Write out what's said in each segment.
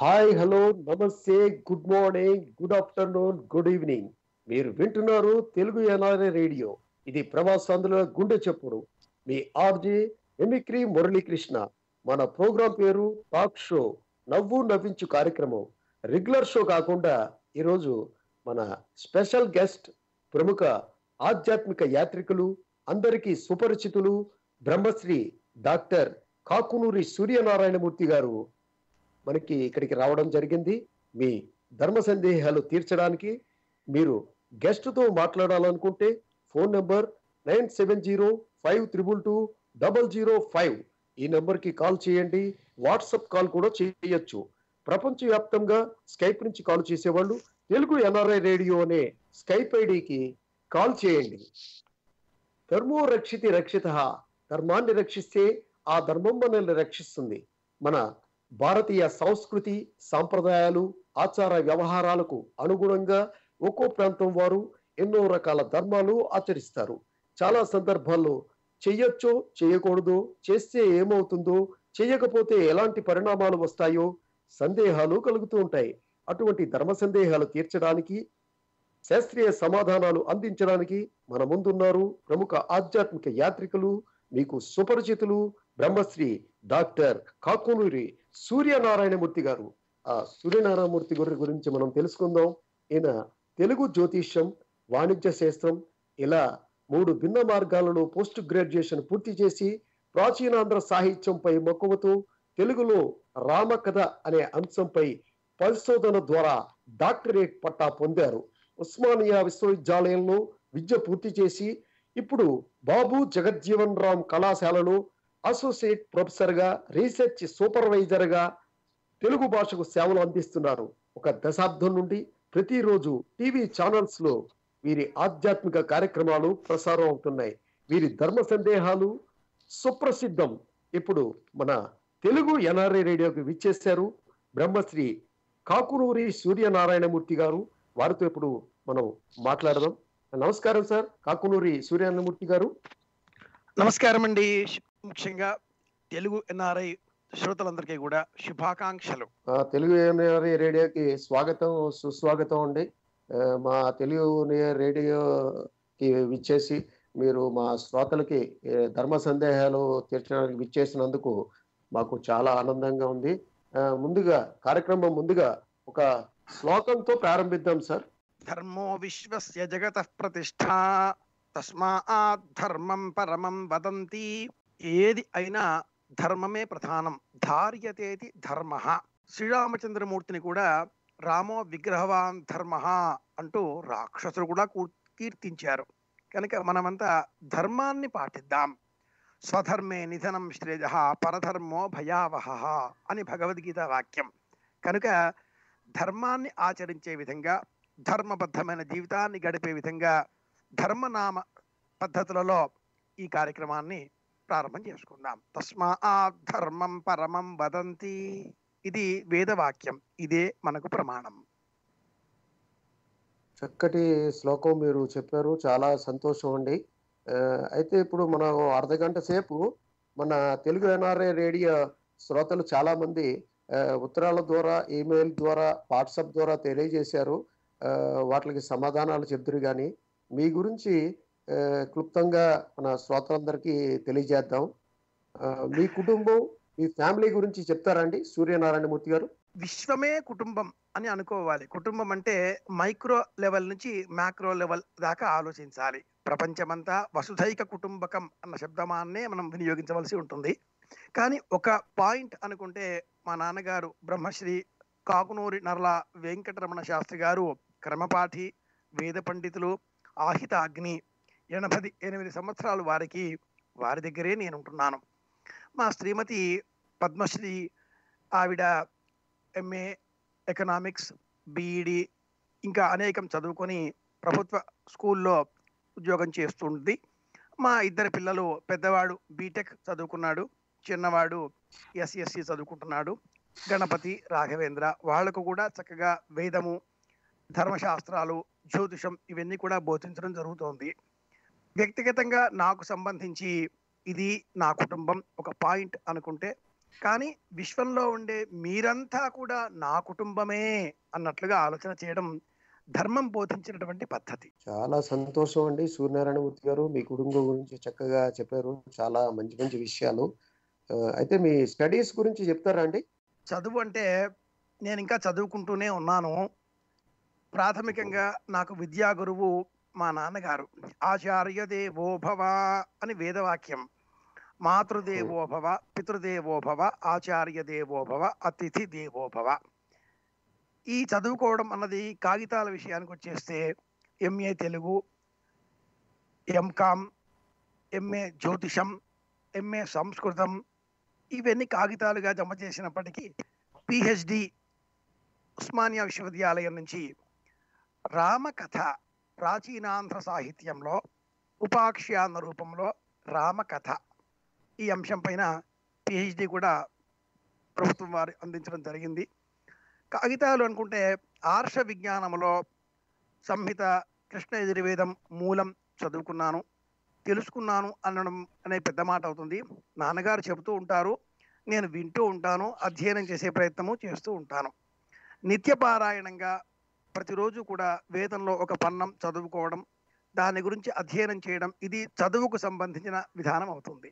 Hi hello నమస్తే good morning good afternoon good evening మీరు వింటున్నారు తెలుగు ఎన్ఆర్ఏ రేడియో ఇది ప్రవాసాంధ్రుల గుండె చెప్పుడు మీ ఆర్జే ఎమిక్రీ మురళీకృష్ణ మన ప్రోగ్రాం పేరు టాక్ షో నవ్వు నవ్వించు కార్యక్రమం రెగ్యులర్ షో కాకుండా ఈరోజు మన స్పెషల్ గెస్ట్ ప్రముఖ ఆధ్యాత్మిక యాత్రికులు అందరికీ సుపరిచితులు బ్రహ్మశ్రీ డాక్టర్ కాకునూరి సూర్యనారాయణమూర్తి గారు మనకి ఇక్కడికి రావడం జరిగింది మీ ధర్మ సందేహాలు తీర్చడానికి మీరు గెస్ట్తో మాట్లాడాలనుకుంటే phone number nine seven zero five triple two double zero five ఈ నెంబర్కి కాల్ చేయండి వాట్సాప్ కాల్ కూడా చేయొచ్చు ప్రపంచవ్యాప్తంగా స్కైప్ నుంచి కాల్ చేసేవాళ్ళు తెలుగు ఎన్ఆర్ఐ రేడియో అనే స్కైప్ ఐడికి కాల్ చేయండి ధర్మో రక్షితి రక్షిత ధర్మాన్ని రక్షిస్తే ఆ ధర్మం మనల్ని రక్షిస్తుంది మన భారతీయ సంస్కృతి సాంప్రదాయాలు ఆచార వ్యవహారాలకు అనుగుణంగా ఒక్కో ప్రాంతం వారు ఎన్నో రకాల ధర్మాలు ఆచరిస్తారు చాలా సందర్భాల్లో చెయ్యొచ్చో చేయకూడదో చేస్తే ఏమవుతుందో చేయకపోతే ఎలాంటి పరిణామాలు వస్తాయో సందేహాలు కలుగుతూ ఉంటాయి అటువంటి ధర్మ సందేహాలు తీర్చడానికి శాస్త్రీయ సమాధానాలు అందించడానికి మన ముందున్నారు ప్రముఖ ఆధ్యాత్మిక యాత్రికులు మీకు సుపరిచితులు బ్రహ్మశ్రీ డాక్టర్ కాకునూరి సూర్యనారాయణమూర్తి గారు ఆ సూర్యనారాయణమూర్తి గారి గురించి మనం తెలుసుకుందాం ఈయన తెలుగు జ్యోతిష్యం వాణిజ్య శాస్త్రం ఇలా మూడు భిన్న మార్గాలలో పోస్ట్ గ్రాడ్యుయేషన్ పూర్తి చేసి ప్రాచీనాంధ్ర సాహిత్యంపై మక్కువతో తెలుగులో రామకథ అనే అంశంపై పరిశోధన ద్వారా డాక్టరేట్ పట్టా పొందారు ఉస్మానియా విశ్వవిద్యాలయంలో విద్య పూర్తి చేసి ఇప్పుడు బాబు జగజ్జీవన్ రామ్ కళాశాలలో అసోసియేట్ ప్రొఫెసర్ గా రీసెర్చ్ సూపర్వైజర్ గా తెలుగు భాషకు సేవలు అందిస్తున్నారు ఒక దశాబ్దం నుండి ప్రతిరోజు టీవీ ఛానల్స్ లో వీరి ఆధ్యాత్మిక కార్యక్రమాలు ప్రసారం అవుతున్నాయి వీరి ధర్మ సందేహాలు సుప్రసిద్ధం ఇప్పుడు మన తెలుగు ఎన్ఆర్ఐ రేడియోకి విచ్చేశారు బ్రహ్మశ్రీ కాకునూరి సూర్యనారాయణమూర్తి గారు వారితో ఇప్పుడు మనం మాట్లాడదాం నమస్కారం సార్ కాకునూరి సూర్యనారాయణమూర్తి గారు నమస్కారం అండి ముఖ్యంగా తెలుగు ఎన్ఆర్ఐ శ్రోతలందరికీ కూడా శుభాకాంక్షలు ఆ, తెలుగు ఎన్ఆర్ఐ రేడియోకి స్వాగతం సుస్వాగతం అండి ఆ, మా తెలుగు రేడియోకి విచ్చేసి మీరు మా శ్రోతలకి ఏ, ధర్మ సందేహాలు తీర్చడానికి విచ్చేసినందుకు మాకు చాలా ఆనందంగా ఉంది ఆ, ముందుగా కార్యక్రమం ముందుగా ఒక శ్లోకంతో ప్రారంభిద్దాం సార్ ధర్మో విశ్వస్య జగత ప్రతిష్ట తస్మాత్ ధర్మం పరమం వదంతి ఏది అయినా ధర్మమే ప్రధానం ధార్యతేతి ధర్మ శ్రీరామచంద్రమూర్తిని కూడా రామో విగ్రహవాన్ ధర్మ అంటూ రాక్షసులు కూడా కూ- కీర్తించారు కనుక మనమంతా ధర్మాన్ని పాటిద్దాం స్వధర్మే నిధనం శ్రేయ పరధర్మో భయావహ అని భగవద్గీత వాక్యం కనుక ధర్మాన్ని ఆచరించే విధంగా ధర్మబద్ధమైన జీవితాన్ని గడిపే విధంగా ధర్మనామ పద్ధతులలో ఈ కార్యక్రమాన్ని ప్రారంభం చేసుకుందాం తస్మా ధర్మం పరమం వదంతి ఇది వేదవాక్యం ఇదే మనకు ప్రమాణం చక్కటి శ్లోకం మీరు చెప్పారు చాలా సంతోషం అండి ఆ, అయితే ఇప్పుడు మనం అర్ధగంట సేపు మన తెలుగు ఎన్ఆర్ఐ రేడియో శ్రోతలు చాలా మంది ఆ, ఉత్తరాల ద్వారా ఈమెయిల్ ద్వారా వాట్సాప్ ద్వారా తెలియజేశారు ఆ, వాటికి సమాధానాలు చెప్తురు కానీ మీ గురించి ఆ, క్లుప్తంగా మన శ్రోతలందరికీ తెలియజేద్దాం ఆ, మీ కుటుంబం మీ ఫ్యామిలీ గురించి చెప్తారండి సూర్యనారాయణమూర్తి గారు విశ్వమే కుటుంబం అని అనుకోవాలి కుటుంబం అంటే మైక్రో లెవెల్ నుంచి మ్యాక్రో లెవెల్ దాకా ఆలోచించాలి ప్రపంచమంతా వసుధైక కుటుంబకం అన్న శబ్దమాన్నే మనం వినియోగించవలసి ఉంటుంది కానీ ఒక పాయింట్ అనుకుంటే మా నాన్నగారు బ్రహ్మశ్రీ కాకునూరి నర్ల వెంకటరమణ శాస్త్రి గారు క్రమపాఠి వేద పండితులు ఆహిత అగ్ని ఎనభై ఎనిమిది సంవత్సరాలు వారికి వారి దగ్గరే నేను ఉంటున్నాను మా శ్రీమతి పద్మశ్రీ ఆవిడ ఎంఏ ఎకనామిక్స్ బీఈడి ఇంకా అనేకం చదువుకొని ప్రభుత్వ స్కూల్లో ఉద్యోగం చేస్తుంది మా ఇద్దరు పిల్లలు పెద్దవాడు బీటెక్ చదువుకున్నాడు చిన్నవాడు ఎస్ఎస్సి చదువుకుంటున్నాడు గణపతి రాఘవేంద్ర వాళ్లకు కూడా చక్కగా వేదము ధర్మశాస్త్రాలు జ్యోతిషం ఇవన్నీ కూడా బోధించడం జరుగుతోంది వ్యక్తిగతంగా నాకు సంబంధించి ఇది నా కుటుంబం ఒక పాయింట్ అనుకుంటే కానీ విశ్వంలో ఉండే మీరంతా కూడా నా కుటుంబమే అన్నట్లుగా ఆలోచన చేయడం ధర్మం బోధించినటువంటి పద్ధతి చాలా సంతోషం అండి సూర్యనారాయణమూర్తి గారు మీ కుటుంబం గురించి చక్కగా చెప్పారు చాలా మంచి మంచి విషయాలు ఆ, అయితే మీ స్టడీస్ గురించి చెప్తారా అండి చదువు అంటే నేను ఇంకా చదువుకుంటూనే ఉన్నాను ప్రాథమికంగా నాకు విద్యా గురువు మా నాన్నగారు ఆచార్య దేవో భవ అని వేదవాక్యం మాతృదేవో భవ పితృదేవో భవ ఆచార్య దేవో భవ అతిథి దేవో భవ ఈ చదువుకోవడం అన్నది కాగితాల విషయానికి వచ్చేస్తే ఎంఏ తెలుగు ఎంకామ్ ఎంఏ జ్యోతిషం ఎంఏ సంస్కృతం ఇవన్నీ కాగితాలుగా జమ చేసినప్పటికీ పిహెచ్డి ఉస్మానియా విశ్వవిద్యాలయం నుంచి రామకథ ప్రాచీనాంధ్ర సాహిత్యంలో ఉపాఖ్యాన రూపంలో రామకథ ఈ అంశం పైన పిహెచ్డి కూడా ప్రభుత్వం వారు అందించడం జరిగింది కాగితాలు అనుకుంటే ఆర్ష విజ్ఞానంలో సంహిత కృష్ణ యజుర్వేదం మూలం చదువుకున్నాను తెలుసుకున్నాను అనడం అనే పెద్ద మాట అవుతుంది నాన్నగారు చెబుతూ ఉంటారు నేను వింటూ ఉంటాను అధ్యయనం చేసే ప్రయత్నము చేస్తూ ఉంటాను నిత్యపారాయణంగా ప్రతిరోజు కూడా వేదంలో ఒక పన్నం చదువుకోవడం దాని గురించి అధ్యయనం చేయడం ఇది చదువుకు సంబంధించిన విధానం అవుతుంది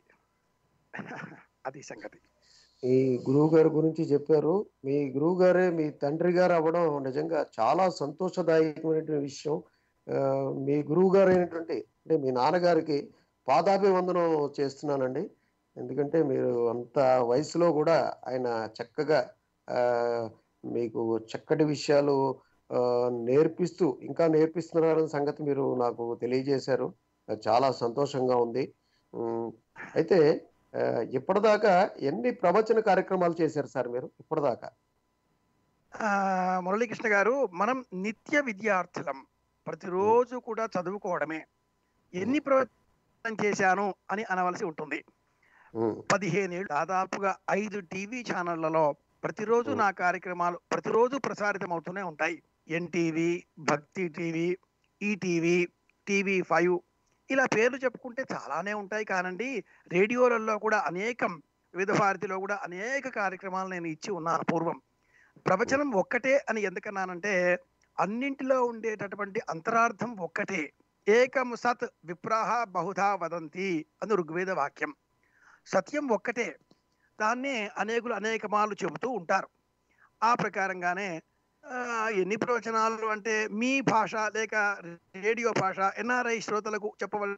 అది సంగతి మీ గురువు గారి గురించి చెప్పారు మీ గురువు గారే మీ తండ్రి గారు అవ్వడం నిజంగా చాలా సంతోషదాయకమైనటువంటి విషయం ఆ, మీ గురువు గారు అయినటువంటి అంటే మీ నాన్నగారికి పాదాభివందనం చేస్తున్నానండి ఎందుకంటే మీరు అంత వయసులో కూడా ఆయన చక్కగా ఆ, మీకు చక్కటి విషయాలు ఆ, నేర్పిస్తూ ఇంకా నేర్పిస్తున్నారన్న సంగతి మీరు నాకు తెలియజేశారు నాకు చాలా సంతోషంగా ఉంది ఉమ్, అయితే ఆ, ఇప్పటిదాకా ఎన్ని ప్రవచన కార్యక్రమాలు చేశారు సార్ మీరు ఇప్పటిదాకా ఆ, మురళీకృష్ణ గారు మనం నిత్య విద్యార్థులం ప్రతిరోజు కూడా చదువుకోవడమే ఎన్ని ప్రవచనం చేశాను అని అనవలసి ఉంటుంది ఉమ్, పదిహేనేళ్ళు దాదాపుగా ఐదు టీవీ ఛానళ్లలో ప్రతిరోజు Hmm. నా కార్యక్రమాలు ప్రతిరోజు ప్రసారితం అవుతూనే ఉంటాయి ఎన్టీవీ భక్తి టీవీ ఈటీవీ టీవీ ఫైవ్ ఇలా పేర్లు చెప్పుకుంటే చాలానే ఉంటాయి కానండి రేడియోలలో కూడా అనేకం వివిధ భారతిలో కూడా అనేక కార్యక్రమాలు నేను ఇచ్చి ఉన్నాను పూర్వం ప్రవచనం ఒక్కటే అని ఎందుకన్నానంటే అన్నింటిలో ఉండేటటువంటి అంతరార్థం ఒక్కటే ఏకం సత్ విప్రాహ బహుధా వదంతి అని ఋగ్వేద వాక్యం సత్యం ఒక్కటే దాన్నే అనేకులు అనేకమాలు చెబుతూ ఉంటారు ఆ ప్రకారంగానే ఆ, ఎన్ని ప్రవచనాలు అంటే మీ భాష లేక రేడియో భాష ఎన్ఆర్ఐ శ్రోతలకు చెప్పవల్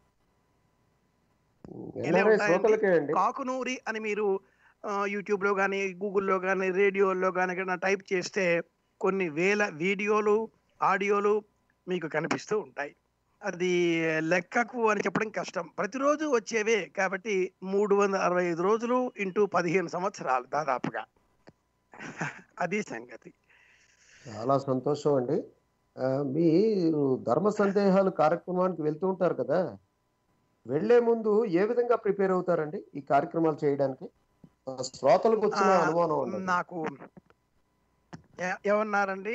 ఎన్ఆర్ఐ ఉంటాయండి. శ్రోతలకే అండి కాకునూరి అని మీరు ఆ, యూట్యూబ్లో కానీ గూగుల్లో కానీ రేడియోలో కానీ ఎక్కడైనా టైప్ చేస్తే కొన్ని వేల వీడియోలు ఆడియోలు మీకు కనిపిస్తూ ఉంటాయి అది లెక్కకు అని చెప్పడం కష్టం ప్రతిరోజు వచ్చేవే కాబట్టి మూడు వందల అరవై ఐదు రోజులు ఇంటూ పదిహేను సంవత్సరాలు దాదాపుగా అది సంగతి చాలా సంతోషం అండి ఆ, మీరు ధర్మ సందేహాలు కార్యక్రమానికి వెళ్తూ ఉంటారు కదా వెళ్లే ముందు ఏ విధంగా ప్రిపేర్ అవుతారండి ఈ కార్యక్రమాలు చేయడానికి ఆ, శ్రోతలకు వచ్చిన ఆ, అనుమానం అండి నాకు ఏ- ఏమన్నారండి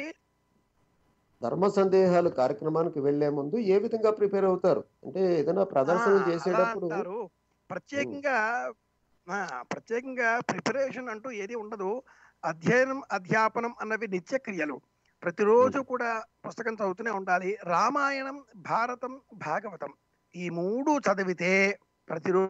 ధర్మ సందేహాలు కార్యక్రమానికి వెళ్లే ముందు ఏ విధంగా ప్రిపేర్ అవుతారు అంటే ఏదైనా ప్రదర్శనలు ఆ, అలా చేసేటప్పుడు అంటారు. ప్రత్యేకంగా ఆ, ప్రత్యేకంగా ప్రిపరేషన్ అంటూ ఏది ఉండదు అధ్యయనం అధ్యాపనం అన్నవి నిత్య క్రియలు ప్రతిరోజు కూడా పుస్తకం చదువుతూనే ఉండాలి రామాయణం భారతం భాగవతం ఈ మూడు చదివితే ప్రతిరోజు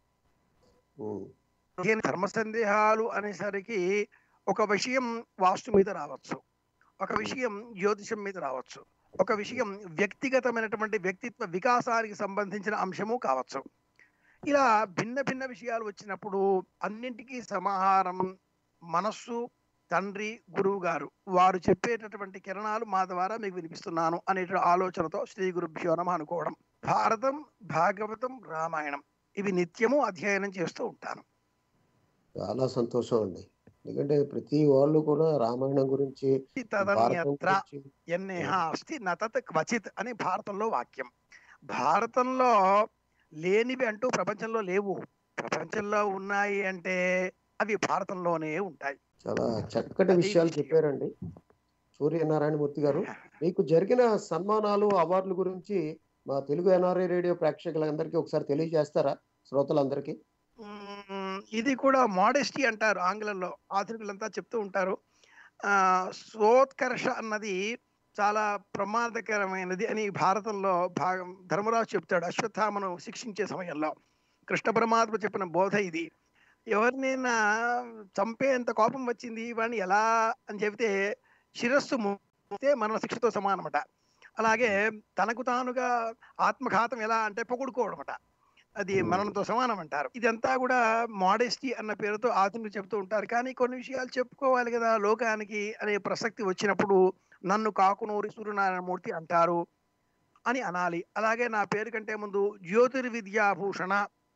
ఉమ్, పదిహేను ధర్మ సందేహాలు అనేసరికి ఒక విషయం వాస్తు మీద రావచ్చు ఒక విషయం జ్యోతిషం మీద రావచ్చు ఒక విషయం వ్యక్తిగతమైనటువంటి వ్యక్తిత్వ వికాసానికి సంబంధించిన అంశము కావచ్చు ఇలా భిన్న భిన్న విషయాలు వచ్చినప్పుడు అన్నింటికీ సమాహారం మనస్సు తండ్రి గురువు గారు వారు చెప్పేటటువంటి కిరణాలు మా ద్వారా మీకు వినిపిస్తున్నాను అనే ఆలోచనతో శ్రీ గురుభ్యో నమ అనుకోవడం భారతం భాగవతం రామాయణం ఇవి నిత్యము అధ్యయనం చేస్తూ ఉంటాను చాలా సంతోషం అండి ఎందుకంటే ప్రతి వాళ్ళు కూడా రామాయణం గురించి భారతం తదన్యత్ర గురించి ఎన్నేహ అస్తి నతత్ క్వచిత్ అని భారతంలో వాక్యం భారతంలో లేనివి అంటూ ప్రపంచంలో లేవు ప్రపంచంలో ఉన్నాయి అంటే అవి భారతంలోనే ఉంటాయి చాలా చక్కటి అది విషయాలు విషయం. చెప్పారండి సూర్యనారాయణమూర్తి గారు మీకు జరిగిన సన్మానాలు అవార్డుల గురించి మా తెలుగు ఎన్ఆర్ఐ రేడియో ప్రేక్షకులందరికీ ఒకసారి తెలియజేస్తారా శ్రోతలందరికీ మ్మ్, ఇది కూడా మోడెస్టీ అంటారు ఆంగ్లంలో ఆధునికులంతా చెప్తూ ఉంటారు ఆ సోత్కర్ష అన్నది చాలా ప్రమాదకరమైనది అని భారతంలో భాగం ధర్మరాజు చెప్తాడు అశ్వత్థామను శిక్షించే సమయంలో కృష్ణ పరమాత్మ చెప్పిన బోధ ఇది ఎవరినైనా చంపేంత కోపం వచ్చింది వాడిని ఎలా అని చెబితే శిరస్సు మోస్తే మన శిక్షతో సమానమట అలాగే తనకు తానుగా ఆత్మఘాతం ఎలా అంటే పొగుడుకోవడమట అది మరణంతో సమానం అంటారు ఇదంతా కూడా మోడెస్టీ అన్న పేరుతో ఆధునికులు చెప్తూ ఉంటారు కానీ కొన్ని విషయాలు చెప్పుకోవాలి కదా లోకానికి అనే ప్రసక్తి వచ్చినప్పుడు నన్ను కాకునూరి సూర్యనారాయణమూర్తి అంటారు అని అనాలి అలాగే నా పేరు కంటే ముందు జ్యోతిర్విద్యాభూషణ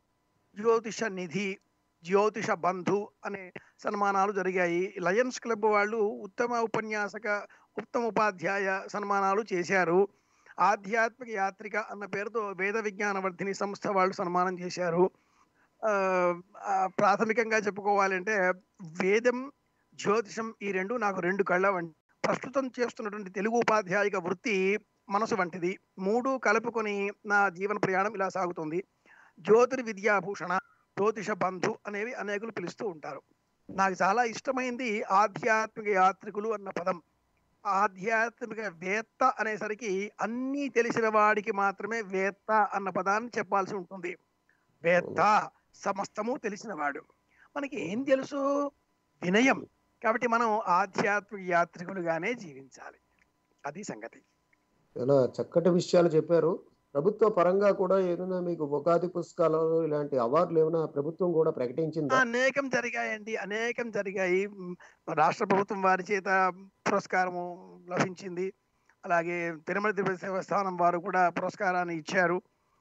జ్యోతిష నిధి జ్యోతిష బంధు అనే సన్మానాలు జరిగాయి లయన్స్ క్లబ్ వాళ్ళు ఉత్తమ ఉపన్యాసక ఉత్తమ ఉపాధ్యాయ సన్మానాలు చేశారు ఆధ్యాత్మిక యాత్రిక అన్న పేరుతో వేద విజ్ఞాన వర్ధిని సంస్థ వాళ్ళు సన్మానం చేశారు ఆ, ఆ, ప్రాథమికంగా చెప్పుకోవాలంటే వేదం జ్యోతిషం ఈ రెండు నాకు రెండు కళ్ళ వంటి ప్రస్తుతం చేస్తున్నటువంటి తెలుగు ఉపాధ్యాయుక వృత్తి మనసు వంటిది మూడు కలుపుకొని నా జీవన ప్రయాణం ఇలా సాగుతుంది జ్యోతిర్విద్యాభూషణ జ్యోతిష బంధు అనేవి అనేకులు పిలుస్తూ ఉంటారు నాకు చాలా ఇష్టమైంది ఆధ్యాత్మిక యాత్రికులు అన్న పదం ఆధ్యాత్మిక వేత్త అనేసరికి అన్నీ తెలిసిన వాడికి మాత్రమే వేత్త అన్న పదాన్ని చెప్పాల్సి ఉంటుంది వేత్త సమస్తము తెలిసిన వాడు మనకి ఏం తెలుసు వినయం కాబట్టి మనం ఆధ్యాత్మిక యాత్రికులుగానే జీవించాలి అది సంగతి చాలా చక్కటి విషయాలు చెప్పారు ప్రభుత్వ పరంగా కూడా ఏదైనా మీకు ఉగాది పుస్తకాలు ఇలాంటి అవార్డులు ఏమైనా ప్రభుత్వం కూడా ప్రకటించిందా అనేకం జరిగాయండి అనేకం జరిగాయి మ్, రాష్ట్ర ప్రభుత్వం వారి చేత పురస్కారము లభించింది అలాగే తిరుమల తిరుపతి దేవస్థానం వారు కూడా పురస్కారాన్ని ఇచ్చారు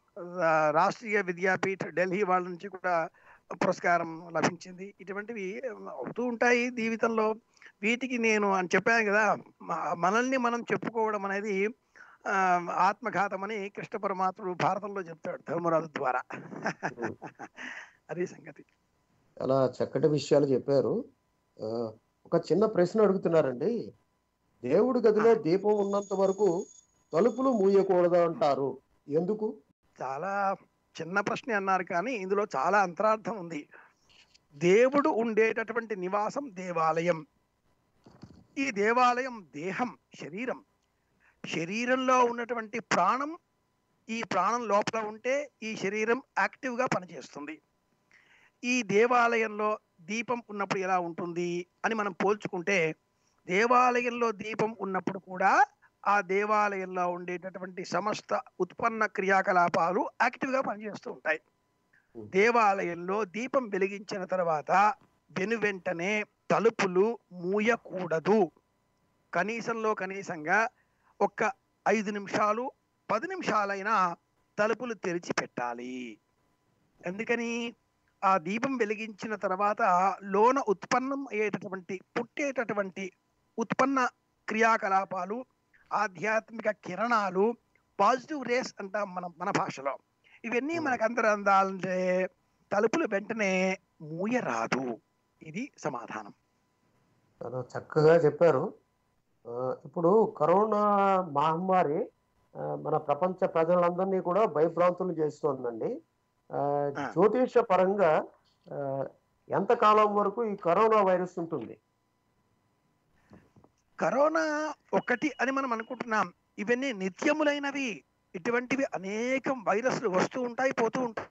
ఆ, రాష్ట్రీయ విద్యాపీఠ్ ఢిల్లీ వాళ్ళ నుంచి కూడా పురస్కారం లభించింది ఇటువంటివి అవుతూ ఉంటాయి జీవితంలో వీటికి నేను అని చెప్పాను కదా మ- మనల్ని మనం చెప్పుకోవడం అనేది ఆ, ఆత్మఘాతం అని కృష్ణ పరమాత్ముడు భారతంలో చెప్తాడు ధర్మరాజు ద్వారా అది సంగతి చాలా చక్కటి విషయాలు చెప్పారు ఆ, ఒక చిన్న ప్రశ్న అడుగుతున్నారండి దేవుడి గదిలో దీపం ఉన్నంత వరకు తలుపులు మూయకూడదు అంటారు ఎందుకు చాలా చిన్న ప్రశ్న అన్నారు కానీ ఇందులో చాలా అంతరార్థం ఉంది దేవుడు ఉండేటటువంటి నివాసం దేవాలయం ఈ దేవాలయం దేహం శరీరం శరీరంలో ఉన్నటువంటి ప్రాణం ఈ ప్రాణం లోపల ఉంటే ఈ శరీరం యాక్టివ్గా పనిచేస్తుంది ఈ దేవాలయంలో దీపం ఉన్నప్పుడు ఎలా ఉంటుంది అని మనం పోల్చుకుంటే దేవాలయంలో దీపం ఉన్నప్పుడు కూడా ఆ దేవాలయంలో ఉండేటటువంటి సమస్త ఉత్పన్న క్రియాకలాపాలు యాక్టివ్గా పనిచేస్తూ ఉంటాయి దేవాలయంలో దీపం వెలిగించిన తర్వాత వెను వెంటనే తలుపులు మూయకూడదు కనీసంలో కనీసంగా ఒక్క ఐదు నిమిషాలు పది నిమిషాలైనా తలుపులు తెరిచి పెట్టాలి ఎందుకని ఆ దీపం వెలిగించిన తర్వాత లోన ఉత్పన్నం అయ్యేటటువంటి పుట్టేటటువంటి ఉత్పన్న క్రియాకలాపాలు ఆధ్యాత్మిక కిరణాలు పాజిటివ్ రేస్ అంటాం మనం మన భాషలో ఇవన్నీ మనకు అందరూ అందాలంటే తలుపులు వెంటనే మూయరాదు ఇది సమాధానం చాలా చక్కగా చెప్పారు ఆ, ఇప్పుడు కరోనా మహమ్మారి ఆ, మన ప్రపంచ ప్రజలందరినీ కూడా భయభ్రాంతులు చేస్తోందండి ఆ, ఆ. జ్యోతిష పరంగా ఆ, ఎంతకాలం వరకు ఈ కరోనా వైరస్ ఉంటుంది కరోనా ఒకటి అని మనం అనుకుంటున్నాం ఇవన్నీ నిత్యములైనవి ఇటువంటివి అనేకం వైరస్లు వస్తూ ఉంటాయి పోతూ ఉంటాయి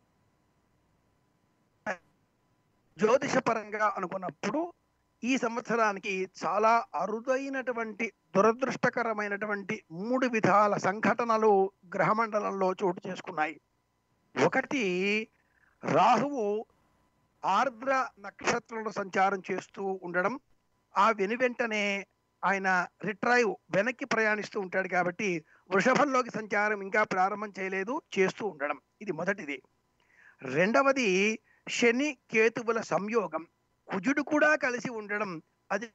జ్యోతిష పరంగా అనుకున్నప్పుడు ఈ సంవత్సరానికి చాలా అరుదైనటువంటి దురదృష్టకరమైనటువంటి మూడు విధాల సంఘటనలు గ్రహమండలంలో చోటు చేసుకున్నాయి ఒకటి రాహువు ఆర్ద్ర నక్షత్రంలో సంచారం చేస్తూ ఉండడం ఆ వెను వెంటనే ఆయన రిట్రైవ్ వెనక్కి ప్రయాణిస్తూ ఉంటాడు కాబట్టి వృషభంలోకి సంచారం ఇంకా ప్రారంభం చేయలేదు చేస్తూ ఉండడం ఇది మొదటిది రెండవది శని కేతువుల సంయోగం కుజుడు కూడా కలిసి ఉండడం అది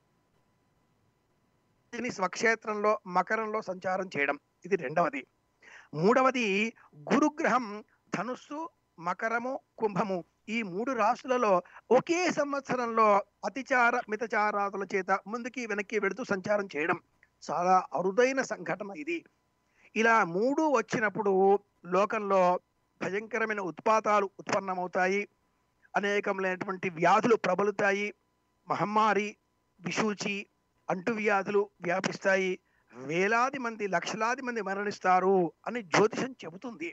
శని స్వక్షేత్రంలో మకరంలో సంచారం చేయడం ఇది రెండవది మూడవది గురుగ్రహం ధనుస్సు మకరము కుంభము ఈ మూడు రాశులలో ఒకే సంవత్సరంలో అతిచార మితచారాదుల చేత ముందుకి వెనక్కి వెళుతూ సంచారం చేయడం చాలా అరుదైన సంఘటన ఇది ఇలా మూడు వచ్చినప్పుడు లోకంలో భయంకరమైన ఉత్పాతాలు ఉత్పన్నమవుతాయి అనేకములైనటువంటి వ్యాధులు ప్రబలుతాయి మహమ్మారి విషూచి అంటువ్యాధులు వ్యాపిస్తాయి వేలాది మంది లక్షలాది మంది మరణిస్తారు అని జ్యోతిషం చెబుతుంది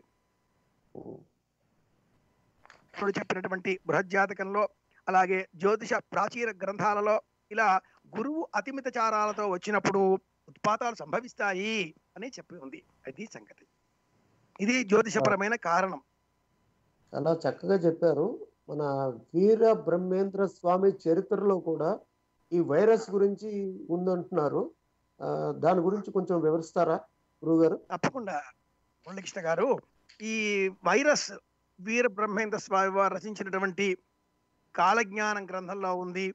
ఇప్పుడు చెప్పినటువంటి బృహజ్జాతకంలో అలాగే జ్యోతిష ప్రాచీన గ్రంథాలలో ఇలా గురువు అతిమిత చారాలతో వచ్చినప్పుడు ఉత్పాతాలు సంభవిస్తాయి అని చెప్పి ఉంది అది సంగతి ఇది జ్యోతిషపరమైన కారణం చాలా చక్కగా చెప్పారు మన వీర బ్రహ్మేంద్ర స్వామి చరిత్రలో కూడా ఈ వైరస్ గురించి ఉందంటున్నారు ఆ, దాని గురించి కొంచెం వివరిస్తారా గురువు గారు తప్పకుండా మురళకృష్ణ గారు ఈ వైరస్ వీర బ్రహ్మేంద్ర స్వామి వారు రచించినటువంటి కాలజ్ఞానం గ్రంథంలో ఉంది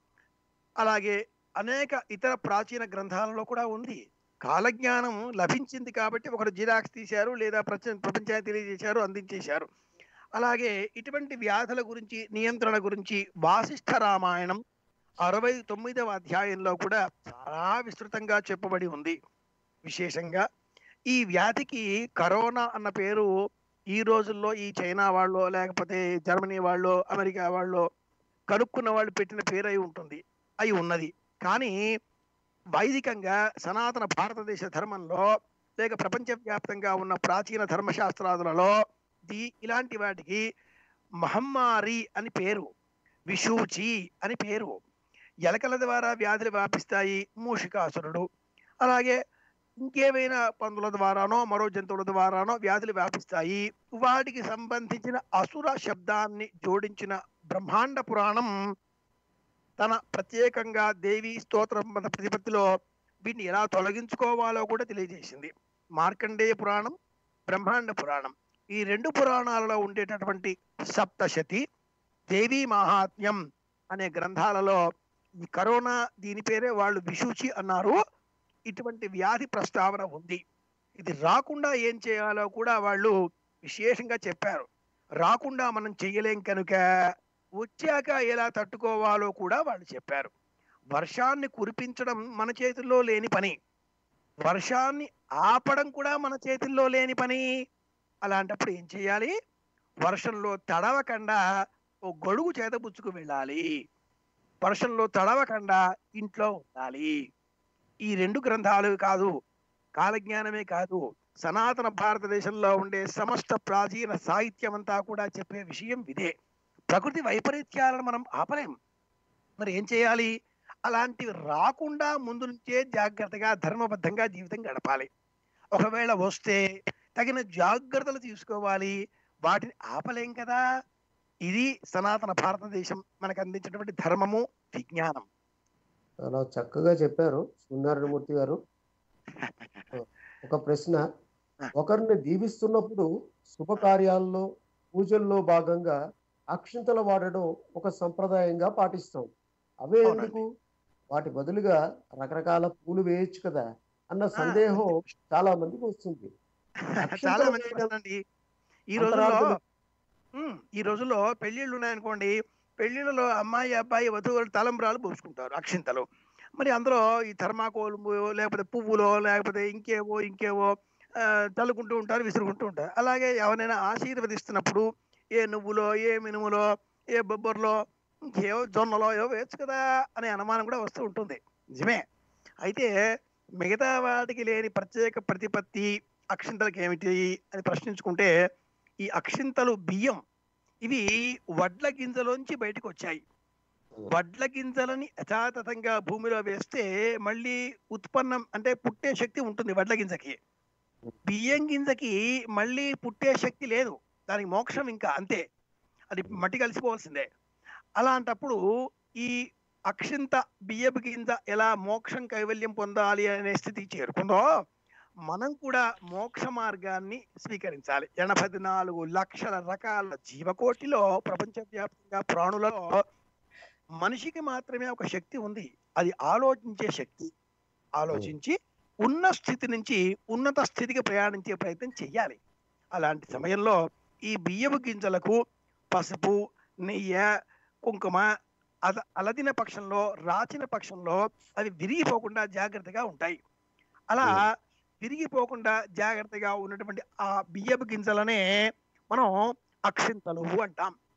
అలాగే అనేక ఇతర ప్రాచీన గ్రంథాలలో కూడా ఉంది కాలజ్ఞానం లభించింది కాబట్టి ఒకరు జిరాక్స్ తీశారు లేదా ప్రపంచ ప్రపంచానికి తెలియజేశారు అందించేశారు అలాగే ఇటువంటి వ్యాధుల గురించి నియంత్రణ గురించి వాసిష్ఠ రామాయణం అరవై తొమ్మిదవ అధ్యాయంలో కూడా చాలా విస్తృతంగా చెప్పబడి ఉంది విశేషంగా ఈ వ్యాధికి కరోనా అన్న పేరు ఈ రోజుల్లో ఈ చైనా వాళ్ళు లేకపోతే జర్మనీ వాళ్ళు అమెరికా వాళ్ళు కనుక్కున్న వాళ్ళు పెట్టిన పేరు అయి ఉంటుంది అయి ఉన్నది కానీ వైదికంగా సనాతన భారతదేశ ధర్మంలో లేక ప్రపంచవ్యాప్తంగా ఉన్న ప్రాచీన ధర్మశాస్త్రాదులలో ది ఇలాంటి వాటికి మహమ్మారి అని పేరు విషూచి అని పేరు ఎలకల ద్వారా వ్యాధులు వ్యాపిస్తాయి మూషికాసురుడు అలాగే ఇంకేమైనా పందుల ద్వారానో మరో జంతువుల ద్వారానో వ్యాధులు వ్యాపిస్తాయి వాటికి సంబంధించిన అసుర శబ్దాన్ని జోడించిన బ్రహ్మాండ పురాణం తన ప్రత్యేకంగా దేవి స్తోత్రం మన ప్రతిపత్తిలో వీటిని ఎలా తొలగించుకోవాలో కూడా తెలియజేసింది మార్కండేయ పురాణం బ్రహ్మాండ పురాణం ఈ రెండు పురాణాలలో ఉండేటటువంటి సప్తశతి దేవీ మహాత్మ్యం అనే గ్రంథాలలో ఈ కరోనా దీని పేరే వాళ్ళు విషూచి అన్నారు ఇటువంటి వ్యాధి ప్రస్తావన ఉంది ఇది రాకుండా ఏం చేయాలో కూడా వాళ్ళు విశేషంగా చెప్పారు రాకుండా మనం చెయ్యలేం కనుక వచ్చాక ఎలా తట్టుకోవాలో కూడా వాళ్ళు చెప్పారు వర్షాన్ని కురిపించడం మన చేతుల్లో లేని పని వర్షాన్ని ఆపడం కూడా మన చేతుల్లో లేని పని అలాంటప్పుడు ఏం చేయాలి వర్షంలో తడవకుండా ఓ గొడుగు చేతబుచ్చుకు వెళ్ళాలి వర్షంలో తడవకుండా ఇంట్లో ఉండాలి ఈ రెండు గ్రంథాలు కాదు కాలజ్ఞానమే కాదు సనాతన భారతదేశంలో ఉండే సమస్త ప్రాచీన సాహిత్యం అంతా కూడా చెప్పే విషయం ఇదే ప్రకృతి వైపరీత్యాలను మనం ఆపలేం మరి ఏం చేయాలి అలాంటివి రాకుండా ముందు నుంచే జాగ్రత్తగా ధర్మబద్ధంగా జీవితం గడపాలి ఒకవేళ వస్తే తగిన జాగ్రత్తలు తీసుకోవాలి వాటిని ఆపలేం కదా ఇది సనాతన భారతదేశం మనకు అందించినటువంటి ధర్మము విజ్ఞానం చాలా చక్కగా చెప్పారు సున్నారాయణమూర్తి గారు ఒక ప్రశ్న ఒకరిని దీవిస్తున్నప్పుడు శుభకార్యాల్లో పూజల్లో భాగంగా అక్షింతలు వాడడం ఒక సంప్రదాయంగా పాటిస్తాం అవే ఎందుకు వాటి బదులుగా రకరకాల పూలు వేయొచ్చు కదా అన్న సందేహం చాలా మందికి వస్తుంది చాలా మంది వేయడం అండి ఈ రోజుల్లో అంతరార్థం ఉమ్, ఈ రోజుల్లో పెళ్లిళ్ళు ఉన్నాయనుకోండి పెళ్లిళ్ళలో అమ్మాయి అబ్బాయి వధువులు తలంబ్రాలు పోసుకుంటారు అక్షింతలు మరి అందులో ఈ థర్మాకోల్ లేకపోతే పువ్వులో లేకపోతే ఇంకేవో ఇంకేవో ఆ, చల్లుకుంటూ ఉంటారు విసురుకుంటూ ఉంటారు అలాగే ఎవరైనా ఆశీర్వదిస్తున్నప్పుడు ఏ నువ్వులో ఏ మినుములో ఏ బొబ్బర్లో ఇంకేవో జొన్నలో ఏవో వేయచ్చు కదా అనే అనుమానం కూడా వస్తూ ఉంటుంది నిజమే అయితే మిగతా వాటికి లేని ప్రత్యేక ప్రతిపత్తి అక్షింతలకి ఏమిటి అని ప్రశ్నించుకుంటే ఈ అక్షింతలు బియ్యం ఇవి వడ్ల గింజలోంచి బయటకు వచ్చాయి వడ్ల గింజలని యథాతథంగా భూమిలో వేస్తే మళ్ళీ ఉత్పన్నం అంటే పుట్టే శక్తి ఉంటుంది వడ్ల గింజకి బియ్యం గింజకి మళ్ళీ పుట్టే శక్తి లేదు దానికి మోక్షం ఇంకా అంతే అది మట్టి కలిసిపోవాల్సిందే అలాంటప్పుడు ఈ అక్షింత బియ్యపు గింజ ఎలా మోక్షం కైవల్యం పొందాలి అనే స్థితికి చేరుకుందో మనం కూడా మోక్ష మార్గాన్ని స్వీకరించాలి ఎనభై నాలుగు లక్షల రకాల జీవకోటిలో ప్రపంచవ్యాప్తంగా ప్రాణులలో మనిషికి మాత్రమే ఒక శక్తి ఉంది అది ఆలోచించే శక్తి ఆలోచించి ఉన్న స్థితి నుంచి ఉన్నత స్థితికి ప్రయాణించే ప్రయత్నం చెయ్యాలి అలాంటి సమయంలో ఈ బియ్యపు గింజలకు పసుపు నెయ్యి కుంకుమ అద అలదిన పక్షంలో రాచిన పక్షంలో అవి విరిగిపోకుండా జాగ్రత్తగా ఉంటాయి అలా విరిగిపోకుండా జాగ్రత్తగా ఉన్నటువంటి ఆ బియ్యపు గింజలనే మనం అక్షింతలు అంటాం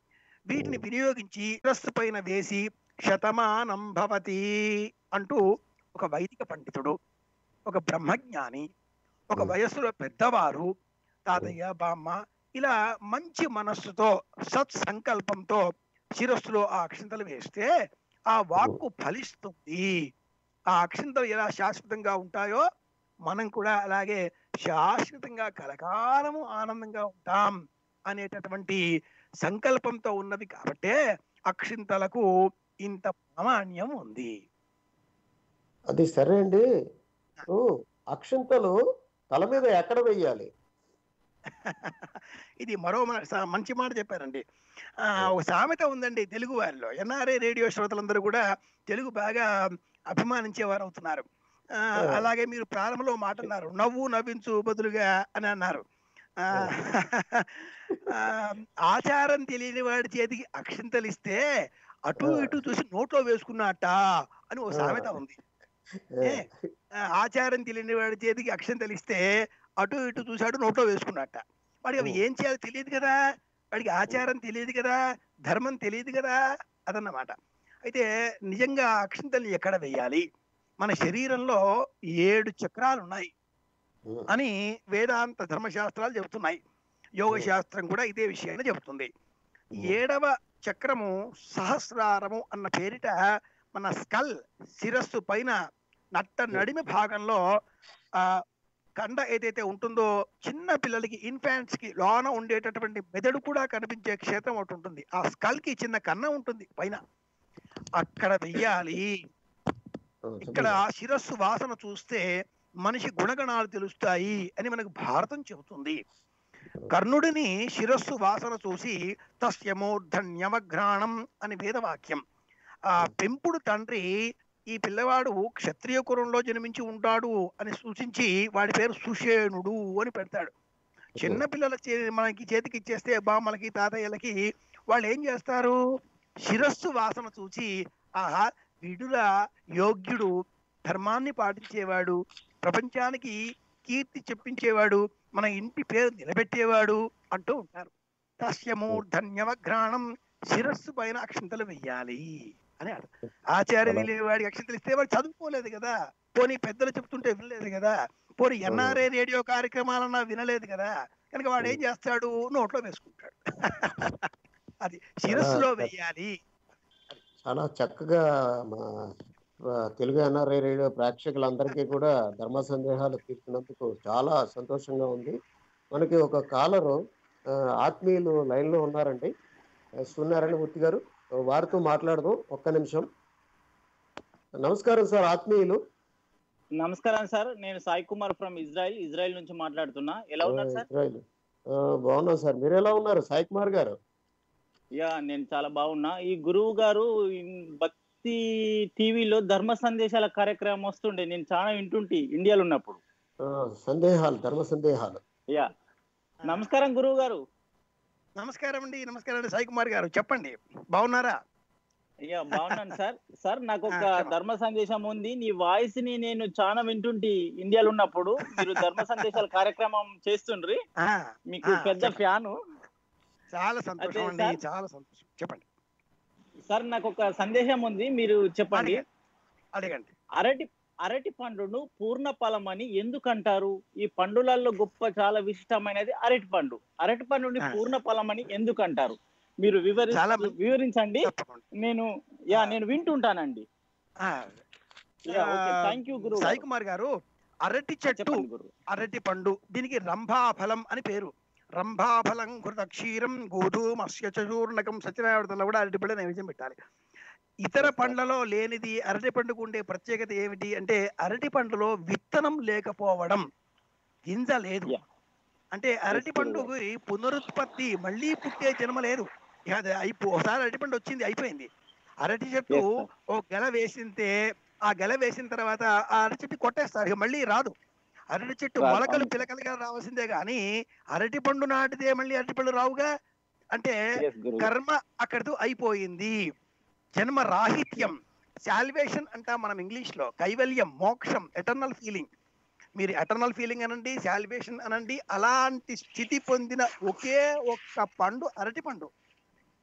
వీటిని వినియోగించి శిరస్సు పైన వేసి శతమానం భవతి అంటూ ఒక వైదిక పండితుడు ఒక బ్రహ్మజ్ఞాని ఒక Hmm. వయస్సులో పెద్దవారు తాతయ్య బామ్మ ఇలా మంచి మనస్సుతో సత్సంకల్పంతో శిరస్సులో ఆ అక్షింతలు వేస్తే ఆ వాక్కు ఫలిస్తుంది ఆ అక్షింతలు ఎలా శాశ్వతంగా ఉంటాయో మనం కూడా అలాగే శాశ్వతంగా కలకాలము ఆనందంగా ఉంటాం అనేటటువంటి సంకల్పంతో ఉన్నవి కాబట్టే అక్షింతలకు ఇంత ప్రామాణ్యం ఉంది అది సరే అండి ఓ, అక్షింతలు తల మీద ఎక్కడ వెయ్యాలి ఇది మరో మ- స- మంచి మాట చెప్పారండి ఆ, ఒక సామెత ఉందండి తెలుగు వారిలో ఎన్ఆర్ఐ రేడియో శ్రోతలందరూ కూడా తెలుగు బాగా అభిమానించేవారు అవుతున్నారు ఆ, ఆ. అలాగే మీరు ప్రారంభంలో మాట అన్నారు నవ్వు నవ్వించు బదులుగా అని అన్నారు ఆ, ఆ, ఆచారం తెలియని వాడి చేతికి అక్షింతలు ఇస్తే అటు ఆ. ఇటు చూసి నోట్లో వేసుకున్నట్ట అని ఒక సామెత ఉంది ఏ, ఆ, ఆచారం తెలియని వాడి చేతికి అక్షంతలు ఇస్తే అటు ఇటు చూశాడు నోట్లో వేసుకున్నట్ట వాడికి అవి ఓ. ఏం చేయాలో తెలియదు కదా వాడికి ఆచారం తెలియదు కదా ధర్మం తెలియదు కదా అదన్నమాట అయితే నిజంగా అక్షంతలు ఎక్కడ వేయాలి మన శరీరంలో ఏడు చక్రాలు ఉన్నాయి ఉమ్, అని వేదాంత ధర్మశాస్త్రాలు చెబుతున్నాయి యోగ ఓ. శాస్త్రం కూడా ఇదే విషయాన్ని చెబుతుంది ఉమ్, ఏడవ చక్రము సహస్రారము అన్న పేరిట మన స్కల్ శిరస్సు పైన నట్ట నడిమి భాగంలో ఆ కండ ఏదైతే ఉంటుందో చిన్న పిల్లలకి ఇన్ఫాంట్స్ కి లోన ఉండేటటువంటి మెదడు కూడా కనిపించే క్షేత్రం ఒకటి ఉంటుంది ఆ స్కల్ కి చిన్న కన్న ఉంటుంది పైన అక్కడ వెయ్యాలి ఆ, ఇక్కడ చెప్పండి. శిరస్సు వాసన చూస్తే మనిషి గుణగణాలు తెలుస్తాయి అని మనకు భారతం చెబుతుంది కర్ణుడిని శిరస్సు వాసన చూసి తస్యమూర్ధన్యమఘ్రాణం అని వేదవాక్యం ఆ పెంపుడు తండ్రి ఈ పిల్లవాడు క్షత్రియ కులంలో జన్మించి ఉంటాడు అని సూచించి వాడి పేరు సుషేణుడు అని పెడతాడు చిన్న పిల్లల చే- మనకి చేతికి ఇచ్చేస్తే బామ్మలకి తాతయ్యలకి వాళ్ళు ఏం చేస్తారు శిరస్సు వాసన చూసి ఆహా విడుల యోగ్యుడు ధర్మాన్ని పాటించేవాడు ప్రపంచానికి కీర్తి చెప్పించేవాడు మన ఇంటి పేరు నిలబెట్టేవాడు అంటూ ఉంటారు తస్యమూర్ధన్యవఘ్రాణం శిరస్సు పైన అక్షంతలు వెయ్యాలి అని అర్థం ఆచార్య అలా. వాడికి అక్షంతలు ఇస్తే వాడు చదువుకోలేదు కదా పోనీ పెద్దలు చెప్తుంటే వినలేదు కదా పోనీ ఎన్ఆర్ఐ రేడియో కార్యక్రమాలన్నా వినలేదు కదా కనుక వాడు ఏం చేస్తాడు నోట్లో వేసుకుంటాడు అది శిరస్సులో చాలా- వెయ్యాలి చాలా చక్కగా మా ఆ, తెలుగు ఎన్ఆర్ఐ రేడియో ప్రేక్షకులందరికీ కూడా ధర్మ సందేహాలు తీర్చినందుకు చాలా సంతోషంగా ఉంది మనకి ఒక కాలరు ఆ, ఆత్మీయులు లైన్ లో ఉన్నారండి ఆ, సూర్యనారాయణ మూర్తి గారు వారితో మాట్లాడదాం ఒక్క నిమిషం నమస్కారం సార్ ఆత్మీయులు నమస్కారం సార్ నేను Sai Kumar from Israel Israel నుంచి మాట్లాడుతున్నా ఎలా ఉన్నారు సార్ ఇజ్రాయిల్ ఆ, బాగున్నాం సార్ మీరు ఎలా ఉన్నారు సాయి కుమార్ గారు యా నేను చాలా బాగున్నా ఈ గురువు గారు ఈ భక్తి టీవీలో ధర్మ సందేశాల కార్యక్రమం వస్తుండే నేను చాలా వింటుంటి ఇండియాలో ఉన్నప్పుడు ఆ, సందేహాలు ధర్మ సందేహాలు యా నమస్కారం గురువు గారు నమస్కారం అండి నమస్కారం అండి సాయి కుమార్ గారు చెప్పండి బాగున్నారా యా బాగున్నాను సార్ సార్ నాకు ఒక ఆ, చెప్పండి. ధర్మ సందేశం ఉంది నీ వాయిస్ ని నేను చాలా వింటుంటి ఇండియాలో ఉన్నప్పుడు మీరు ధర్మ సందేశాల కార్యక్రమం చేస్తుండ్రి ఆ, మీకు ఆ, పెద్ద చెప్పండి. ఫ్యాను చాలా సంతోషం అదే అండి సార్. చాలా సంతోషం చెప్పండి సార్ నాకు ఒక సందేశం ఉంది మీరు చెప్పండి అడగండి అడగండి అరటి అరటి పండును పూర్ణ ఫలం అని ఎందుకు అంటారు ఈ పండులలో గొప్ప చాలా విశిష్టమైనది అరటి పండు అరటి పండుని ఆ. పూర్ణ ఫలం అని ఎందుకు అంటారు మీరు వివరి చాలా మంది- వివరించండి తప్పకుండా నేను యా ఆ. నేను వింటుంటానండి ఆ, యా, ఓకే ఆ, థ్యాంక్ యూ గురు సాయి కుమార్ గారు అరటి చెట్టు చెప్పండి గురు అరటి పండు దీనికి రంభాఫలం అని పేరు రంభాఫలం కృత క్షీరం గోధుమస్య చూర్ణకం సత్యనారాయణలో కూడా అరటి పళ్ళు నైవేద్యం పెట్టాలి ఇతర Yes, sir. పండ్లలో లేనిది అరటి పండుకు ఉండే ప్రత్యేకత ఏమిటి అంటే అరటి పండులో విత్తనం లేకపోవడం గింజ లేదు Yeah. అంటే అరటి Yes, పండుకి పునరుత్పత్తి మళ్ళీ పుట్టే జన్మ లేదు ఇక అది అయిపో ఒకసారి అరటి పండు వచ్చింది అయిపోయింది అరటి చెట్టు Yes, sir. ఓ గెల వేసింటే ఆ గెల వేసిన తర్వాత ఆ అరటి చెట్టు కొట్టేస్తారు ఇక మళ్ళీ రాదు అరటి చెట్టు రాదు, మొలకలు అవును. పిలకలుగా రావాల్సిందే గాని అరటి పండు నాటితే మళ్ళీ అరటి పళ్ళు రావుగా అంటే Yes, గురువు. కర్మ అక్కడితో అయిపోయింది జన్మ రాహిత్యం శాల్వేషన్ అంటాం మనం ఇంగ్లీష్ లో కైవల్యం మోక్షం ఎటర్నల్ ఫీలింగ్ మీరు ఎటర్నల్ ఫీలింగ్ అనండి శాల్వేషన్ అనండి అలాంటి స్థితి పొందిన ఒకే ఒక్క పండు అరటి పండు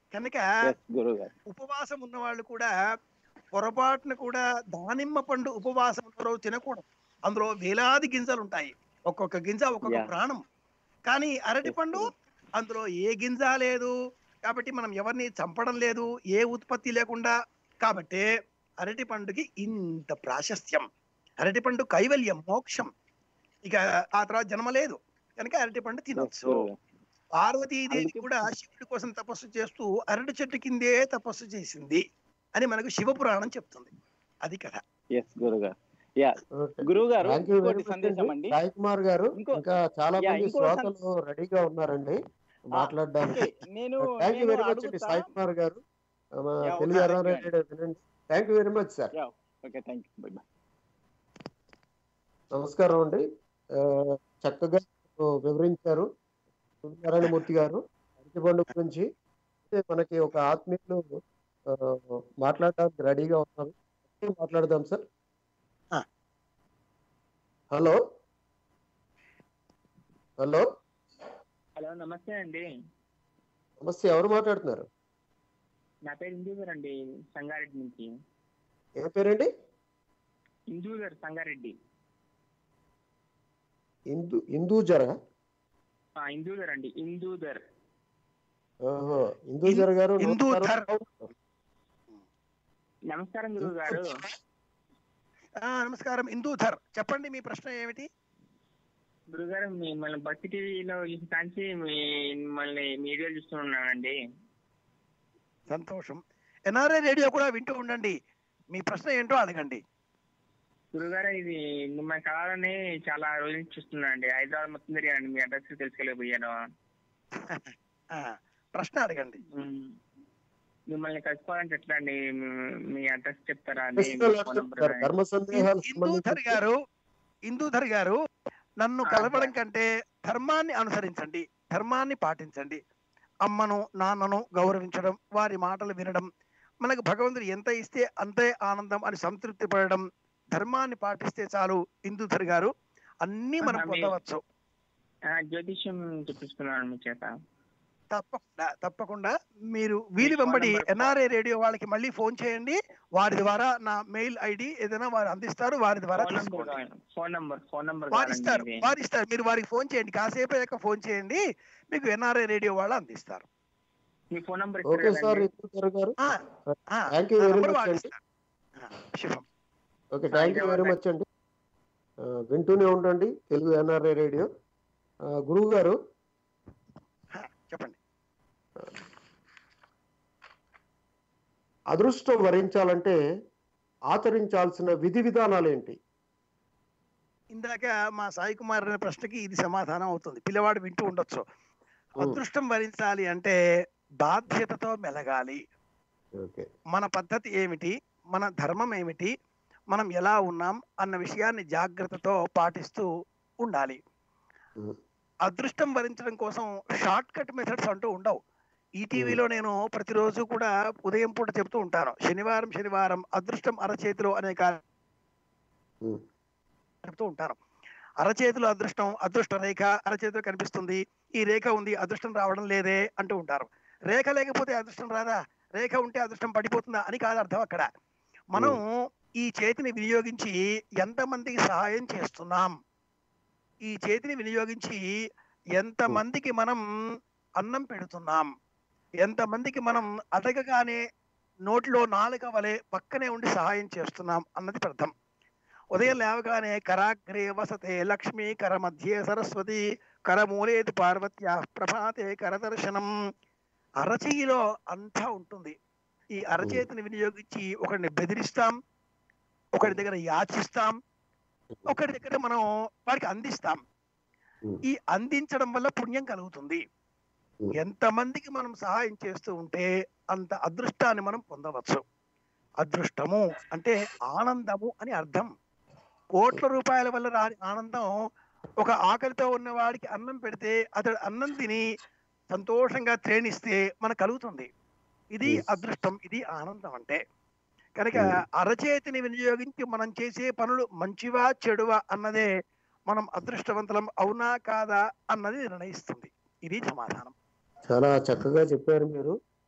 కనుక ఎస్ గురువు గారు ఉపవాసం ఉన్న వాళ్ళు కూడా పొరపాటున కూడా దానిమ్మ పండు ఉపవాసం ఉన్న రోజు తినకూడదు అందులో వేలాది గింజలు ఉంటాయి ఒక్కొక్క గింజ ఒక్కొక్క Yeah. ప్రాణం కానీ అరటి Yes, పండు Guru. అందులో ఏ గింజ లేదు కాబట్టి మనం ఎవరిని చంపడం లేదు ఏ ఉత్పత్తి లేకుండా కాబట్టి అరటి పండుకి ఇంత ప్రాశస్త్యం అరటి పండు కైవల్యం మోక్షం ఇక ఆ తర్వాత జన్మ లేదు కనుక అరటి పండు Yes, తినొచ్చు గురువు గారు. పార్వతీదేవి అందుకే- కూడా శివుడి కోసం తపస్సు చేస్తూ అరటి చెట్టు కిందే తపస్సు చేసింది అని మనకు శివపురాణం చెప్తుంది అది కథ ఎస్ గురువు గారు యా ఓకే. గురువు గారు థ్యాంక్ యూ వెరీ ఇంకోటి మచ్ సందేశం అండి సాయి కుమార్ గారు ఇంకో- ఇంకా చాలా యా, మంది ఇంకో సం- శ్రోతలు రెడీగా ఉన్నారండి మాట్లాడడానికి ఓకే, నేను థ్యాంక్ యూ నేను వెరీ మచ్ అండి అడుగుతా సాయి కుమార్ గారు ఆ, మా యా, తెలుగు ఓకే, ఎర్ర థాంక్యూ రేడియో వినండి thank you very much sir okay thank you bye నమస్కారం అండి ఆ, చక్కగా వివరించారు నారాయణమూర్తి గారు అరటిపండు గురించి అయితే మనకి ఒక ఆత్మీయులు ఆ, మాట్లాడడానికి రెడీగా ఉన్నారు మాట్లాడదాం సార్ ఆ. హలో హలో హలో నమస్తే అండి నమస్తే ఎవరు మాట్లాడుతున్నారు నా పేరు ఇందూగర్ అండి సంగారెడ్డి నుంచి ఏ పేరండి ఇందూగర్ సంగారెడ్డి హిందూ హిందూజరా ఆ, ఇందూగర్ అండి ఇందూదర్ ఓహో హిందూజర్ గారు హిందూధర్. నమస్కారం. నమస్కారం గురువు గారు ఆ, నమస్కారం ఇందూధర్ చెప్పండి మీ ప్రశ్న ఏమిటి గురుగారు మిమ్మల్ని భక్తి టీవీలో చూసి కాంచి మీ- మిమ్మల్ని మీ వీడియోలు చూస్తున్నానండి సంతోషం ఎన్ఆర్ఐ రేడియో కూడా వింటూ ఉండండి మీ ప్రశ్న ఏంటో అడగండి గురుగారు ఇది మిమ్మల్ని కలాలని చాలా రోజుల నుంచి చూస్తున్నానండి హైదరాబాద్ మొత్తం తిరిగానండి మీ అడ్రస్ తెలుసుకోలేకపోయాను ఆ, ప్రశ్న అడగండి ఉమ్. మిమ్మల్ని కలుసుకోవాలంటే ఎట్లా అండి మీ- మీ అడ్రస్ చెప్తారా అండి ప్రశ్నలు ఫోన్ నంబర్ అడుగుతున్నారు. ధర్మ సందేహాలు ఇందూధర్ సంబంధించి గారు ఇందూధర్ గారు నన్ను ఆ, కలవడం కంటే ధర్మాన్ని అనుసరించండి ధర్మాన్ని పాటించండి అమ్మను నాన్నను గౌరవించడం వారి మాటలు వినడం మనకు భగవంతుడు ఎంత ఇస్తే అంతే ఆనందం అని సంతృప్తి పడడం ధర్మాన్ని పాటిస్తే చాలు ఇందూధర్ గారు అన్ని మనం ఆహా, మీ- పొందవచ్చు ఆ, జ్యోతిష్యం చెప్పించుకున్నాను మీ చేత తప్పకుండా తప్పకుండా మీరు వీరి మీ ఫోన్ వెంబడి నంబర్ ఎన్ఆర్ఐ రేడియో వాళ్ళకి మళ్ళీ ఫోన్ చేయండి వారి ద్వారా నా మెయిల్ ఐడి ఏదైనా వారు అందిస్తారు వారి ద్వారా ఫోన్ నంబర్ తీసుకోండి కావాలి. ఫోన్ నంబర్ ఫోన్ నంబర్ వారు కావాలండి ఇస్తారు ఇది. వారు ఇస్తారు మీరు వారికి ఫోన్ చేయండి కాసేపు అయ్యాక ఫోన్ చేయండి మీకు ఎన్ఆర్ఐ రేడియో వాళ్ళు అందిస్తారు మీ ఫోన్ నంబర్ ఓకే ఇస్తారు సార్ కదండి? హిందూజర్ గారు ఆ, ఆ, థ్యాంక్ యూ ఆ వెరీ నంబర్ మచ్ వాళ్ళు అండి ఇస్తారు ఆ, శుభం okay thank you very much అండి ఆ, వింటూనే ఉండండి తెలుగు ఎన్ఆర్ఐ రేడియో ఆ, గురువు గారు ఆ, చెప్పండి అదృష్టం వరించాలంటే ఆచరించాల్సిన విధి విధానాలు ఏంటి ఇందాక మా సాయి కుమార్ అనే ప్రశ్నకి ఇది సమాధానం అవుతుంది పిల్లవాడు వింటూ ఉండొచ్చు అదృష్టం భరించాలి అంటే బాధ్యతతో మెలగాలి ఓకే మన పద్ధతి ఏమిటి మన ధర్మం ఏమిటి మనం ఎలా ఉన్నాం అన్న విషయాన్ని జాగ్రత్తతో పాటిస్తూ ఉండాలి Mm. అదృష్టం భరించడం కోసం షార్ట్ కట్ మెథడ్స్ అంటూ ఉండవు ఈ టీవీలో నేను ప్రతిరోజు కూడా ఉదయం పూట చెప్తూ ఉంటాను శనివారం శనివారం అదృష్టం అరచేతిలో అనే కార్య- Mm. చెప్తూ ఉంటాను అరచేతిలో అదృష్టం అదృష్ట రేఖ అరచేతిలో కనిపిస్తుంది ఈ రేఖ ఉంది అదృష్టం రావడం లేదే అంటూ ఉంటారు రేఖ లేకపోతే అదృష్టం రాదా రేఖ ఉంటే అదృష్టం పడిపోతుందా అని కాదు అర్థం అక్కడ మనం ఈ చేతిని వినియోగించి ఎంతమందికి సహాయం చేస్తున్నాం ఈ చేతిని వినియోగించి ఎంతమందికి మనం అన్నం పెడుతున్నాం ఎంతమందికి మనం అడగగానే నోటిలో నాలుక వలె పక్కనే ఉండి సహాయం చేస్తున్నాం అన్నది అర్థం ఉదయం లేవగానే కరాగ్రే వసతే లక్ష్మీ కర మధ్యే సరస్వతి కరమూలేది పార్వత్య ప్రభాతే కరదర్శనం అరచేయిలో అంతా ఉంటుంది ఈ అరచేతిని వినియోగించి ఒకరిని బెదిరిస్తాం ఒకరి దగ్గర యాచిస్తాం ఒకరి దగ్గర మనం వారికి అందిస్తాం Hmm. ఈ అందించడం వల్ల పుణ్యం కలుగుతుంది Hmm. ఎంతమందికి మనం సహాయం చేస్తూ ఉంటే అంత అదృష్టాన్ని మనం పొందవచ్చు అదృష్టము అంటే ఆనందము అని అర్థం కోట్ల రూపాయల వల్ల రాని ఆనందం ఒక ఆకలితో ఉన్న వాడికి అన్నం పెడితే అతడు అన్నం తిని సంతోషంగా త్రేణిస్తే మనకు కలుగుతుంది ఇది Yes. అదృష్టం ఇది ఆనందం అంటే కనుక Hmm. అరచేతిని వినియోగించి మనం చేసే పనులు మంచివా చెడువా అన్నదే మనం అదృష్టవంతులం అవునా కాదా అన్నది నిర్ణయిస్తుంది ఇది సమాధానం చాలా చక్కగా చెప్పారు మీరు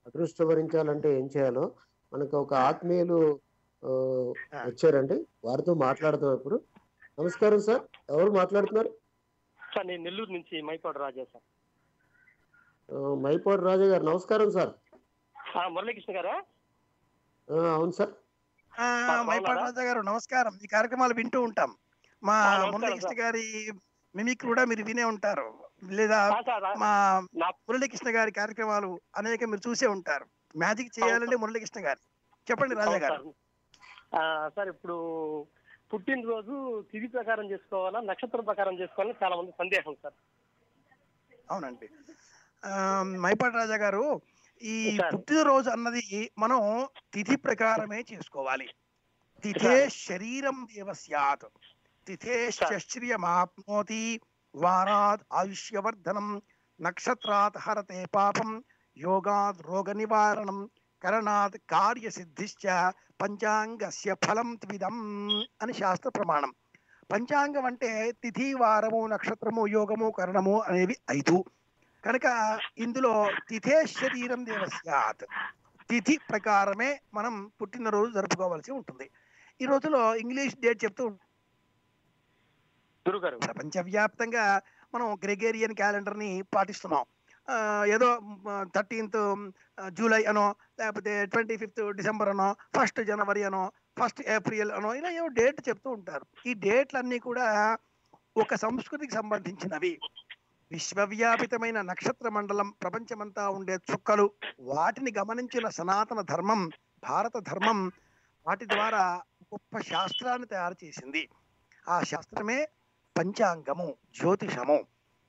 అదృష్టం వరించాలంటే ఏం చేయాలో మనకు ఒక ఆత్మీయులు ఆ, వచ్చారండి వారితో మాట్లాడదాం ఇప్పుడు నమస్కారం సార్ ఎవరు మాట్లాడుతున్నారు సార్ నేను నెల్లూరు నుంచి మైపాడు రాజా సార్ ఆ, మైపాడు రాజా గారు నమస్కారం సార్ ఆ, మురళీకృష్ణ గారా ఆ, అవును సార్ ఆ, మైపాటి రాజా గారు నమస్కారం ఈ కార్యక్రమాలు వింటూ ఉంటాం మా ఆ, నమస్కారం మురళీకృష్ణ సార్. గారి మిమిక్ కూడా మీరు వినే ఉంటారు లేదా ఆ, సార్ ఆ, మా నా మురళీకృష్ణ గారి కార్యక్రమాలు అనేక మీరు చూసే ఉంటారు మ్యాజిక్ చేయాలంటే మురళీకృష్ణ గారు చెప్పండి రాజా అవును గారు సార్. ఆ, సార్ ఇప్పుడు పుట్టినరోజు తిథి ప్రకారం చేసుకోవాలా నక్షత్రం ప్రకారం చేసుకోవాలని చాలా మంది సందేహం సార్ అవునండి ఆ, మైపాటి రాజా గారు ఈ సార్. పుట్టినరోజు అన్నది మనం తిథి ప్రకారమే చేసుకోవాలి తిథే శరీరం దేవ స్యాత్ తిథే శస్త్రియమాప్నోతి వారాత్ ఆయుష్యవర్ధనం నక్షత్రాత్ హరతే పాపం యోగాత్ రోగ నివారణం కరణాత్ కార్యసిద్ధిశ్చ పంచాంగస్య ఫలం త్విదం అని శాస్త్ర ప్రమాణం పంచాంగం అంటే తిథి వారము నక్షత్రము యోగము కరణము అనేవి ఐదు కనుక ఇందులో తిథే శరీరం దేవస్యాత్ తిథి ప్రకారమే మనం పుట్టినరోజు జరుపుకోవాల్సి ఉంటుంది ఈ రోజులో ఇంగ్లీష్ డేట్ చెప్తూ ఉంటాం. గురుగారు ప్రపంచవ్యాప్తంగా మనం గ్రెగేరియన్ క్యాలెండర్ ని పాటిస్తున్నాం ఆ, ఏదో థర్టీన్త్ జూలై అనో లేకపోతే ట్వంటీ ఫిఫ్త్ డిసెంబర్ అనో ఫస్ట్ జనవరి అనో ఫస్ట్ ఏప్రిల్ అనో ఇలా ఏవో డేట్ చెప్తూ ఉంటారు ఈ డేట్లన్నీ కూడా ఒక సంస్కృతికి సంబంధించినవి విశ్వవ్యాపితమైన నక్షత్ర మండలం ప్రపంచమంతా ఉండే చుక్కలు వాటిని గమనించిన సనాతన ధర్మం భారత ధర్మం వాటి ద్వారా గొప్ప శాస్త్రాన్ని తయారు చేసింది ఆ శాస్త్రమే పంచాంగము జ్యోతిషము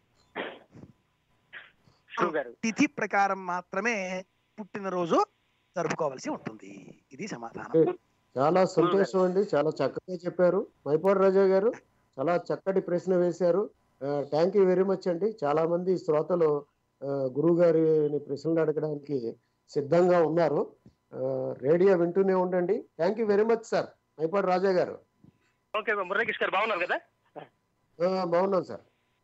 గురుగారు తిథి ప్రకారం మాత్రమే పుట్టినరోజు జరుపుకోవాల్సి ఉంటుంది ఇది సమాధానం చాలా సంతోషం అండి చాలా చక్కగా చెప్పారు మైపాడు రాజా గారు చాలా చక్కటి ప్రశ్న వేశారు థ్యాంక్ యూ వెరీ మచ్ అండి చాలా మంది శ్రోతలు ఆ, గురువు గారిని ప్రశ్నలు అడగడానికి సిద్ధంగా ఉన్నారు ఆ, రేడియో వింటూనే ఉండండి thank you very much sir Maipadu Raja garu okay Muralikrishna గారు బాగున్నారు కదా ఆ, బాగున్నాం సార్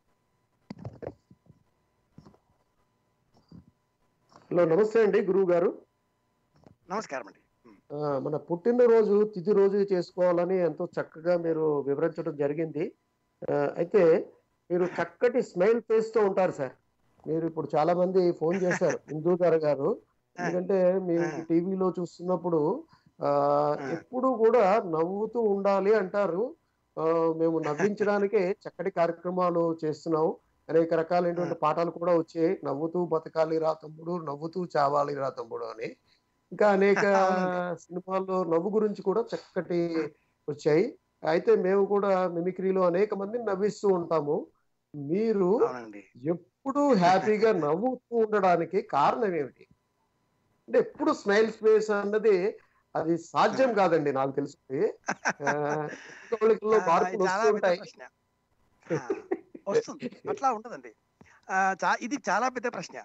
హలో నమస్తే అండి గురువు గారు నమస్కారం అండి ఆ, మన పుట్టినరోజు తిథి రోజు చేసుకోవాలని ఎంతో చక్కగా మీరు వివరించడం జరిగింది ఆ, అయితే మీరు చక్కటి స్మైల్ తో ఉంటారు సార్ మీరు ఇప్పుడు చాలా మంది ఫోన్ చేశారు హిందూధర్ గారు ఎందుకంటే మీరు ఆ. టీవీలో చూస్తున్నప్పుడు ఆ ఎప్పుడు కూడా నవ్వుతూ ఉండాలి అంటారు ఆ, మేము నవ్వించడానికే చక్కటి కార్యక్రమాలు చేస్తున్నాం అనేక రకాలైనటువంటి పాఠాలు కూడా వచ్చాయి నవ్వుతూ బతకాలి రా తమ్ముడు నవ్వుతూ చావాలి రా తమ్ముడు అని ఇంకా అనేక అవునండి. సినిమాల్లో నవ్వు గురించి కూడా చక్కటి వచ్చాయి అయితే మేము కూడా మిమిక్రీలో అనేక మందిని నవ్విస్తూ ఉంటాము మీరు అవునండి ఎప్పుడు హ్యాపీగా నవ్వుతూ ఉండడానికి కారణం ఏమిటి అంటే ఎప్పుడు స్మైల్ స్పేస్ అన్నది అది సాధ్యం కాదండి నాకు తెలిసి ఆ, ఇంకొకళ్ళలో ఆ, మార్పులు ఇది చాలా వస్తూ పెద్ద ఉంటాయి ప్రశ్న ఆ, వస్తుంది అట్లా ఉంటదండి ఆ, చా- ఇది చాలా పెద్ద ప్రశ్న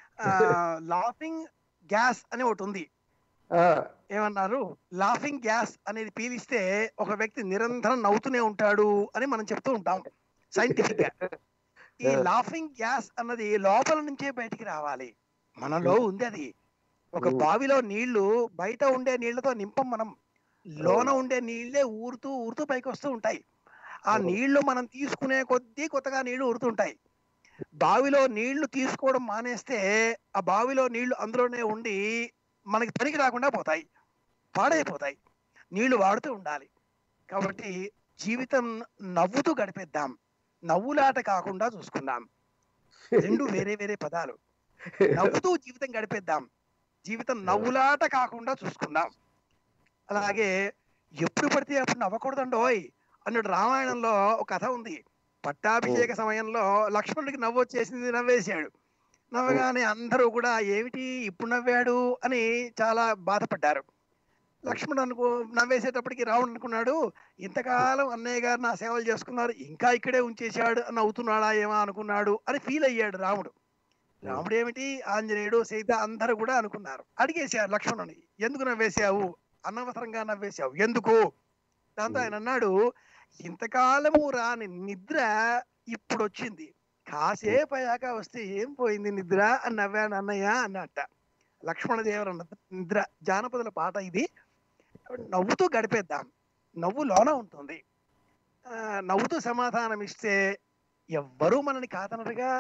లాఫింగ్ గ్యాస్ అని ఒకటి ఉంది ఆ, ఏమన్నారు లాఫింగ్ గ్యాస్ అనేది పీలిస్తే ఒక వ్యక్తి నిరంతరం నవ్వుతూనే ఉంటాడు అని మనం చెప్తూ ఉంటాం సైంటిఫిక్ గా ఈ లాఫింగ్ గ్యాస్ అన్నది లోపల నుంచే బయటికి రావాలి మనలో ఉంది అది ఒక Mm. బావిలో నీళ్లు బయట ఉండే నీళ్లతో నింపం మనం లోన ఉండే నీళ్లే ఊరుతూ ఊరుతూ పైకి వస్తూ ఉంటాయి ఆ అవును. నీళ్లు మనం తీసుకునే కొద్దీ కొత్తగా నీళ్లు ఊరుతుంటాయి బావిలో నీళ్లు తీసుకోవడం మానేస్తే ఆ బావిలో నీళ్లు అందులోనే ఉండి మనకి పనికి రాకుండా పోతాయి పాడైపోతాయి నీళ్లు వాడుతూ ఉండాలి కాబట్టి జీవితం నవ్వుతూ గడిపేద్దాం నవ్వులాట కాకుండా చూసుకుందాం రెండు వేరే వేరే పదాలు నవ్వుతూ జీవితం గడిపేద్దాం జీవితం నవ్వులాట కాకుండా చూసుకుందాం అలాగే ఎప్పుడు పడితే అప్పుడు నవ్వకూడదండోయ్ అన్నట్టు రామాయణంలో ఒక కథ ఉంది పట్టాభిషేక సమయంలో లక్ష్మణుడికి నవ్వు వచ్చేసింది నవ్వేశాడు నవ్వగానే అందరూ కూడా ఏమిటి ఇప్పుడు నవ్వాడు అని చాలా బాధపడ్డారు లక్ష్మణుడు అనుకో నవ్వేసేటప్పటికి రావణుడు అనుకున్నాడు ఇంతకాలం అన్నయ్య గారు నా సేవలు చేసుకున్నారు ఇంకా ఇక్కడే ఉంచేశాడు అని అవుతున్నాడా ఏమో అనుకున్నాడు అని ఫీల్ అయ్యాడు రాముడు రాముడు ఏమిటి ఆంజనేయుడు సీత అందరూ కూడా అనుకున్నారు అడిగేశారు లక్ష్మణుని ఎందుకు నవ్వేశావు అనవసరంగా నవ్వేశావు ఎందుకు దాంతో ఆయన అన్నాడు ఇంతకాలము రాని నిద్ర ఇప్పుడు వచ్చింది కాసేపు అయ్యాక వస్తే ఏం పోయింది నిద్ర అని నవ్వాను అన్నయ్య అన్నట్ట లక్ష్మణదేవర నిద్ర జానపదుల పాట ఇది నవ్వుతూ గడిపేద్దాం నవ్వు లోన ఉంటుంది ఆ, నవ్వుతూ సమాధానం ఇస్తే ఎవ్వరూ మనని కాదనరుగా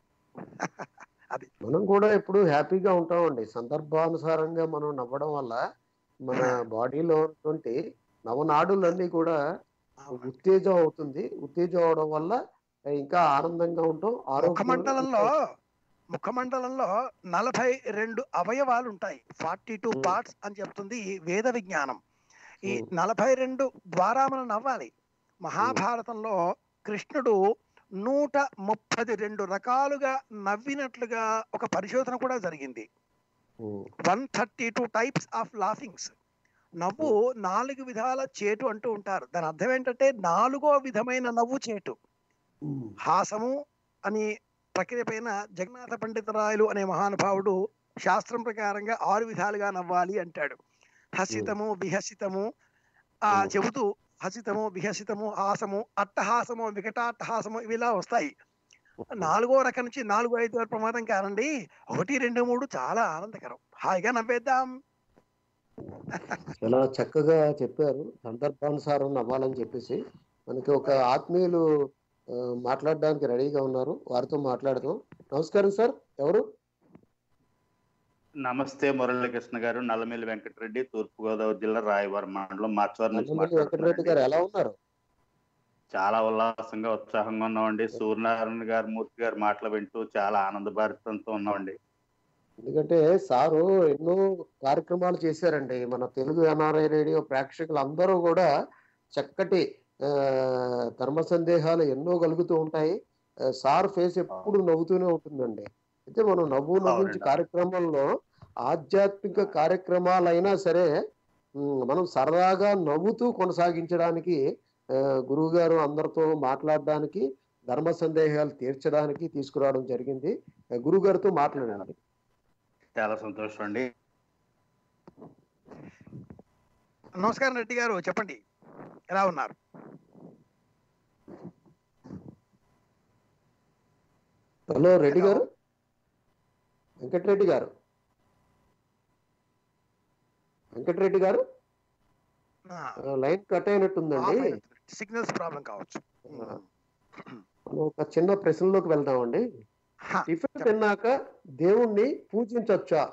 మనం కూడా ఎప్పుడు హ్యాపీగా ఉంటామండి సందర్భానుసారంగా మనం నవ్వడం వల్ల మన బాడీలో ఉన్నటువంటి నవనాడులన్నీ కూడా ఉత్తేజం అవుతుంది ఉత్తేజం అవడం వల్ల ఇంకా ఆనందంగా ఉంటాం ముఖమండలంలో ముఖమండలంలో నలభై రెండు అవయవాలు ఉంటాయి ఫార్టీ టూ Hmm. పార్ట్స్ అని చెప్తుంది వేద విజ్ఞానం ఈ Hmm. నలభై రెండు ద్వారా మనం నవ్వాలి మహాభారతంలో కృష్ణుడు నూట ముప్పది రెండు రకాలుగా నవ్వినట్లుగా ఒక పరిశోధన కూడా జరిగింది um, one thirty two types of laughings నవ్వు నాలుగు విధాల చేటు అంటూ ఉంటారు దాని అర్థం ఏంటంటే నాలుగో విధమైన నవ్వు చేటు ఉమ్, హాసము అని ప్రక్రియ పైన జగన్నాథ పండితరాయలు అనే మహానుభావుడు శాస్త్రం ప్రకారంగా ఆరు విధాలుగా నవ్వాలి అంటాడు హసితము విహసితము ఆ Hmm. చెబుతూ హసితము విహసితము హాసము అట్టహాసము వికటాట్టహాసము ఇవి ఇలా వస్తాయి నాలుగో రకం నుంచి నాలుగు ఐదు వరకు ప్రమాదం కానండి ఒకటి రెండు మూడు చాలా ఆనందకరం హాయిగా నవ్వేద్దాం చాలా చక్కగా చెప్పారు సందర్భానుసారం నవ్వాలని చెప్పేసి మనకి ఒక ఆత్మీయులు ఆ, మాట్లాడడానికి రెడీగా ఉన్నారు వారితో మాట్లాడదాం నమస్కారం సార్ ఎవరు నమస్తే మురళీకృష్ణ గారు నల్లమిల్లి వెంకటరెడ్డి తూర్పుగోదావరి జిల్లా రాయవరం మండలం మాచవరం నుంచి నల్లమల్లి వెంకటరెడ్డి గారు ఎలా ఉన్నారు చాలా ఉల్లాసంగా ఉత్సాహంగా ఉన్నామండి సూర్యనారాయణ గారు మూర్తి గారు మాటలు వింటూ చాలా ఆనందభారితంతో ఉన్నామండి ఎందుకంటే సారు ఎన్నో కార్యక్రమాలు చేశారండి మన తెలుగు ఎన్ఆర్ఐ రేడియో ప్రేక్షకులు అందరూ కూడా చక్కటి ఆ, ధర్మ సందేహాలు ఎన్నో కలుగుతూ ఉంటాయి ఆ, సార్ ఫేస్ ఎప్పుడు నవ్వుతూనే ఉంటుందండి అయితే మనం నవ్వు నవ్వించి అవునండి. కార్యక్రమంలో ఆధ్యాత్మిక కార్యక్రమాలైనా సరే ఉమ్, మనం సరదాగా నవ్వుతూ కొనసాగించడానికి ఆ, గురువు గారు అందరితో మాట్లాడడానికి ధర్మ సందేహాలు తీర్చడానికి తీసుకురావడం జరిగింది ఆ, గురువు గారితో మాట్లాడండి చాలా సంతోషం అండి నమస్కారం రెడ్డి గారు చెప్పండి ఎలా ఉన్నారు హలో రెడ్డి గారు వెంకటరెడ్డి గారు వెంకటరెడ్డి గారు ఆ, లైన్ కట్ అయినట్టుందండి సిగ్నల్స్ ప్రాబ్లం కావచ్చు ఆ. మనం ఒక చిన్న ప్రశ్నలోకి వెళ్దామండి హా, టిఫిన్ తిన్నాక దేవుణ్ణి పూజించొచ్చా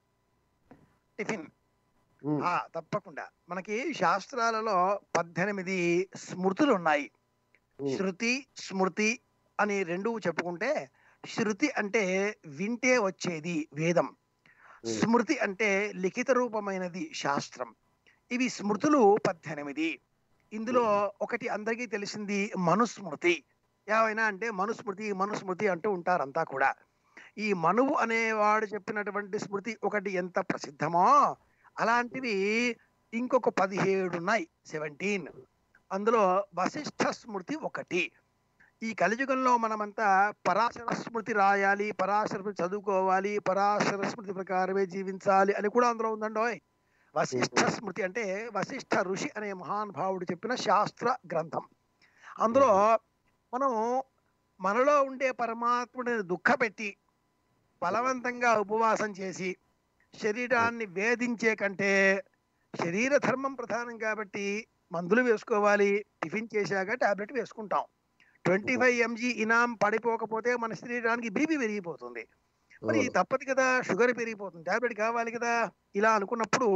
టిఫిన్ ఉమ్, ఆ, తప్పకుండా మనకి శాస్త్రాలలో పద్దెనిమిది స్మృతులు ఉన్నాయి ఉమ్, శృతి స్మృతి అని రెండు చెప్పుకుంటే శృతి అంటే వింటే వచ్చేది వేదం ఉమ్, స్మృతి అంటే లిఖిత రూపమైనది శాస్త్రం ఇవి స్మృతులు పద్దెనిమిది ఇందులో ఒకటి అందరికీ తెలిసింది మనుస్మృతి ఏమైనా అంటే మనుస్మృతి మనుస్మృతి అంటూ ఉంటారంతా కూడా ఈ మనువు అనేవాడు చెప్పినటువంటి స్మృతి ఒకటి ఎంత ప్రసిద్ధమో అలాంటివి ఇంకొక పదిహేడు ఉన్నాయి సెవెంటీన్ అందులో వశిష్ఠ స్మృతి ఒకటి ఈ కలియుగంలో మనమంతా పరాశర స్మృతి రాయాలి పరాశర స్మృతి చదువుకోవాలి పరాశర స్మృతి ప్రకారమే జీవించాలి అని కూడా అందులో ఉందండోయ్ వశిష్ఠ స్మృతి అంటే వశిష్ఠ ఋషి అనే మహానుభావుడు చెప్పిన శాస్త్ర గ్రంథం అందులో మనం మనలో ఉండే పరమాత్ముడిని దుఃఖపెట్టి బలవంతంగా ఉపవాసం చేసి శరీరాన్ని వేధించే కంటే శరీర ధర్మం ప్రధానం కాబట్టి మందులు వేసుకోవాలి టిఫిన్ చేశాక టాబ్లెట్ వేసుకుంటాం ట్వంటీ ఫైవ్ ఎంజీ ఇనాం పడిపోకపోతే మన శరీరానికి బీపీ పెరిగిపోతుంది మరి అవును. తప్పదు కదా షుగర్ పెరిగిపోతుంది టాబ్లెట్ కావాలి కదా ఇలా అనుకున్నప్పుడు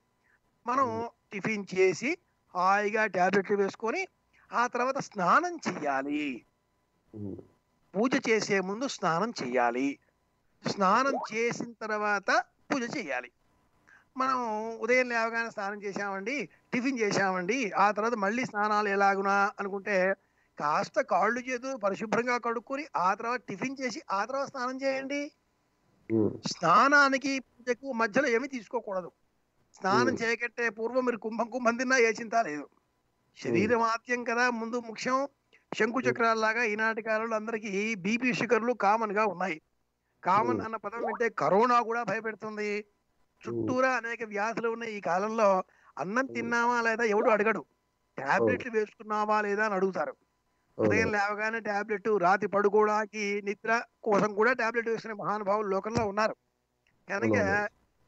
మనం టిఫిన్ చేసి హాయిగా టాబ్లెట్లు వేసుకొని ఆ తర్వాత స్నానం చెయ్యాలి ఉమ్, పూజ చేసే ముందు స్నానం చేయాలి స్నానం చేసిన తర్వాత పూజ చేయాలి మనం ఉదయం లేవగానే స్నానం చేసామండి టిఫిన్ చేసామండి ఆ తర్వాత మళ్ళీ స్నానాలు ఎలాగునా అనుకుంటే కాస్త కాళ్ళు చేతులు పరిశుభ్రంగా కడుక్కొని ఆ తర్వాత టిఫిన్ చేసి ఆ తర్వాత స్నానం చేయండి ఉమ్, స్నానానికి పూజకు మధ్యలో ఏమీ తీసుకోకూడదు స్నానం Hmm. చేయకంటే పూర్వం మీరు కుంభం కుంభం తిన్నా ఏ చింత లేదు శరీరం ఆద్యం కదా ముందు ముఖ్యం శంకు చక్రాల్లాగా ఈనాటి కాలంలో అందరికీ బీపీ షుగర్లు కామన్ గా ఉన్నాయి కామన్ Hmm. అన్న పదం వింటే కరోనా కూడా భయపెడుతుంది చుట్టూరా అనేక వ్యాధులు ఉన్న ఈ కాలంలో అన్నం Hmm. తిన్నావా లేదా ఎవడు అడగడు టాబ్లెట్లు వేసుకున్నావా లేదా అని అడుగుతారు ఉదయం అవును. లేవగానే టాబ్లెట్ రాత్రి పడుకోవడానికి నిద్ర కోసం కూడా టాబ్లెట్ వేసుకునే మహానుభావులు లోకంలో ఉన్నారు కనుక అవునవును.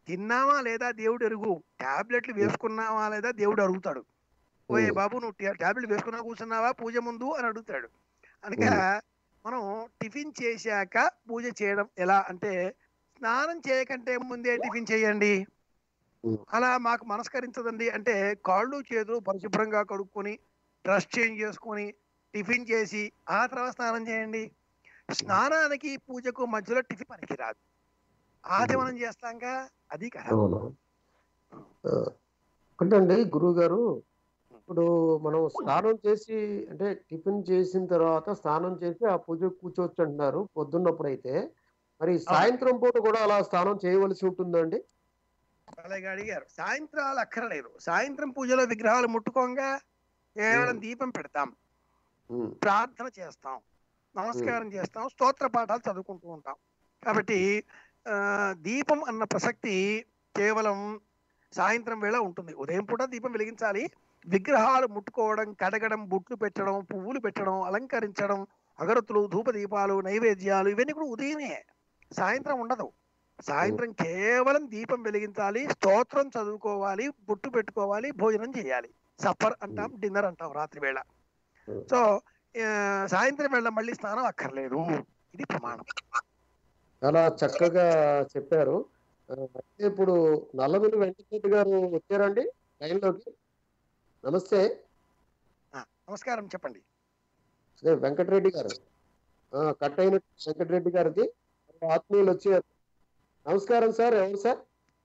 తిన్నావా లేదా దేవుడు ఎరుగు టాబ్లెట్లు వేసుకున్నావా లేదా దేవుడు అడుగుతాడు ఓయే ఉమ్. బాబు నువ్వు ట్యా- టాబ్లెట్ వేసుకున్నా కూర్చున్నావా పూజ ముందు అని అడుగుతాడు అనగా మనం టిఫిన్ చేశాక పూజ చేయడం ఎలా అంటే స్నానం చేయకంటే ముందే టిఫిన్ చేయండి ఉమ్. అలా మాకు మనస్కరించదండి అంటే కాళ్ళు చేతులు పరిశుభ్రంగా కడుక్కొని డ్రెస్ చేంజ్ చేసుకొని టిఫిన్ చేసి ఆ తర్వాత స్నానం చేయండి స్నానానికి పూజకు మధ్యలో టిఫిన్ పనికిరాదు ఆదిమనం చేస్తాంగా అది కదా అవును ఆ, ఒకటండి గురువు గారు ఇప్పుడు మనం స్నానం చేసి అంటే టిఫిన్ చేసిన తర్వాత స్నానం చేసి ఆ పూజ కూర్చోవచ్చు అంటున్నారు పొద్దున్నప్పుడు అయితే మరి సాయంత్రం పూట కూడా అలా స్నానం చేయవలసి ఉంటుందండి అలాగే అడిగారు సాయంత్రాలు అక్కరలేదు సాయంత్రం పూజలో విగ్రహాలు ముట్టుకోంగా కేవలం ఉమ్. దీపం పెడతాం ఉమ్, ప్రార్థన చేస్తాం నమస్కారం చేస్తాం స్తోత్ర పాఠాలు చదువుకుంటూ ఉంటాం కాబట్టి ఆ, దీపం అన్న ప్రసక్తి కేవలం సాయంత్రం వేళ ఉంటుంది ఉదయం పూట దీపం వెలిగించాలి విగ్రహాలు ముట్టుకోవడం కడగడం బుట్లు పెట్టడం పువ్వులు పెట్టడం అలంకరించడం అగరత్తులు ధూప దీపాలు నైవేద్యాలు ఇవన్నీ కూడా ఉదయమే సాయంత్రం ఉండదు సాయంత్రం కేవలం దీపం వెలిగించాలి స్తోత్రం చదువుకోవాలి బుట్టు పెట్టుకోవాలి భోజనం చేయాలి సఫర్ అంటాం డిన్నర్ అంటాం రాత్రి వేళ Hmm. సో ఆ, సాయంత్రం వేళ మళ్ళీ స్నానం అక్కర్లేదు ఇది ప్రమాణం చాలా చక్కగా చెప్పారు ఆ, అయితే ఇప్పుడు నల్లమిల్లి వెంకటరెడ్డి గారు వచ్చారండి లైన్లోకి నమస్తే నమస్కారం చెప్పండి అదే వెంకటరెడ్డి గారు ఆ, కట్ అయిన వెంకటరెడ్డి గారిది ఆత్మీయులు వచ్చారు నమస్కారం సార్ ఎవరు సార్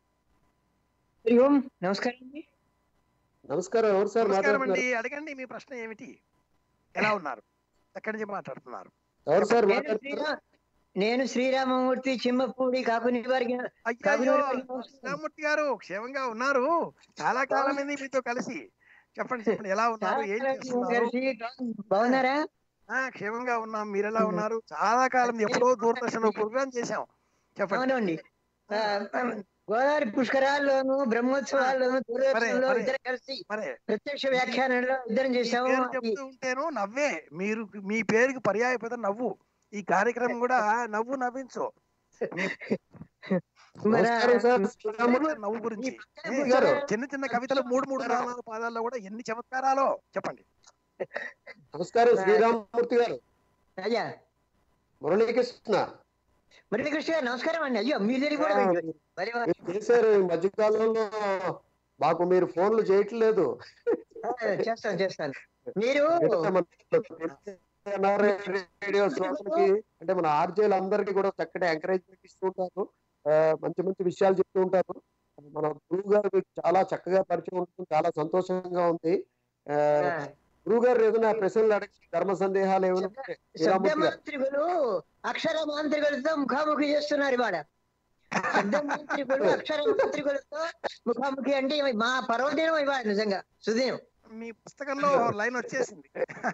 హరి ఓం నమస్కారం అండి నమస్కారం ఎవరు సార్ నమస్కారం మాట్లాడుతున్నారు అండి అడగండి మీ ప్రశ్న ఏమిటి ఎలా ఉన్నారు ఎక్కడి నుంచి మాట్లాడుతున్నారు ఎవరు సార్ నేను మాట్లాడుతున్నారు శ్రీరా- నేను శ్రీరామమూర్తి చిమ్మపూడి కాకుని వారికి అయ్యో కవిలో నమస్కారం. రామూర్తి గారు క్షేమంగా ఉన్నారు చాలా కాలం అయింది మీతో కలిసి చెప్పండి చెప్పండి ఎలా ఉన్నారు ఏం చేస్తున్నారు బాగున్నారా ఆ క్షేమంగా ఉన్నాం మీరు ఎలా ఉన్నారు చాలా కాలం ఎప్పుడో దూరదర్శన్ ప్రోగ్రామ్ చేశాం చెప్పండి అవునండి ఆ, గోదావరి పుష్కరాల్లోను బ్రహ్మోత్సవాల్లోను దూరదర్శన్లో మరే. ఇద్దరు కలిసి మరే ప్రత్యక్ష వ్యాఖ్యానంలో ఇద్దరం మీ చేశాము పేరు చెప్తూ ఉంటేను నవ్వే మీరు మీ పేరుకి పర్యాయపద నవ్వు ఈ కార్యక్రమం కూడా నవ్వు నవ్వించు మన నమస్కారం సార్ శ్రీరాములు నవ్వు గురించి ఈ పక్కన ఏ, గారు. చిన్న చిన్న కవితలు మూడు మూడు నాలుగు నాలుగు పాదాల్లో కూడా ఎన్ని చమత్కారాలో చెప్పండి నమస్కారం శ్రీరామమూర్తి గారు అయ్యా మురళీకృష్ణ మురళీకృష్ణ గారు నమస్కారం అండి అయ్యో మీ దగ్గర కూడా ఆ, వెళ్ళి. మరి వా- మీరు చేశారు ఈ మధ్యకాలంలో మాకు మీరు ఫోన్లు చేయట్లేదు ఆ, చేస్తాను చేస్తాను మీరు అంటే మన NRI రేడియో శ్రోతలకి అంటే మన ఆర్జేలు అందరికీ కూడా చక్కటి ఎంకరేజ్మెంట్ ఇస్తూ ఉంటారు ఆ, మంచి మంచి విషయాలు చెప్తూ ఉంటారు మన గురువు గారు మీకు చాలా చక్కగా పరిచయం ఉంటుంది చాలా సంతోషంగా ఉంది ఆ, ఆ, గురువు గారు ఏదైనా ప్రశ్నలు అడిగి ధర్మ సందేహాలు ఏమైనా ఉంటే శబ్ద శ్రీరామూర్తి గారు మాంత్రికులు అక్షర మాంత్రికులతో ముఖాముఖి చేస్తున్నారు ఇవాళ శబ్ద మాంత్రికులు అక్షర మాంత్రికులతో ముఖాముఖి అంటే ఇవి మా పర్వదినం ఇవాళ నిజంగా సుదినం మీ పుస్తకంలో లైన్ వచ్చేసింది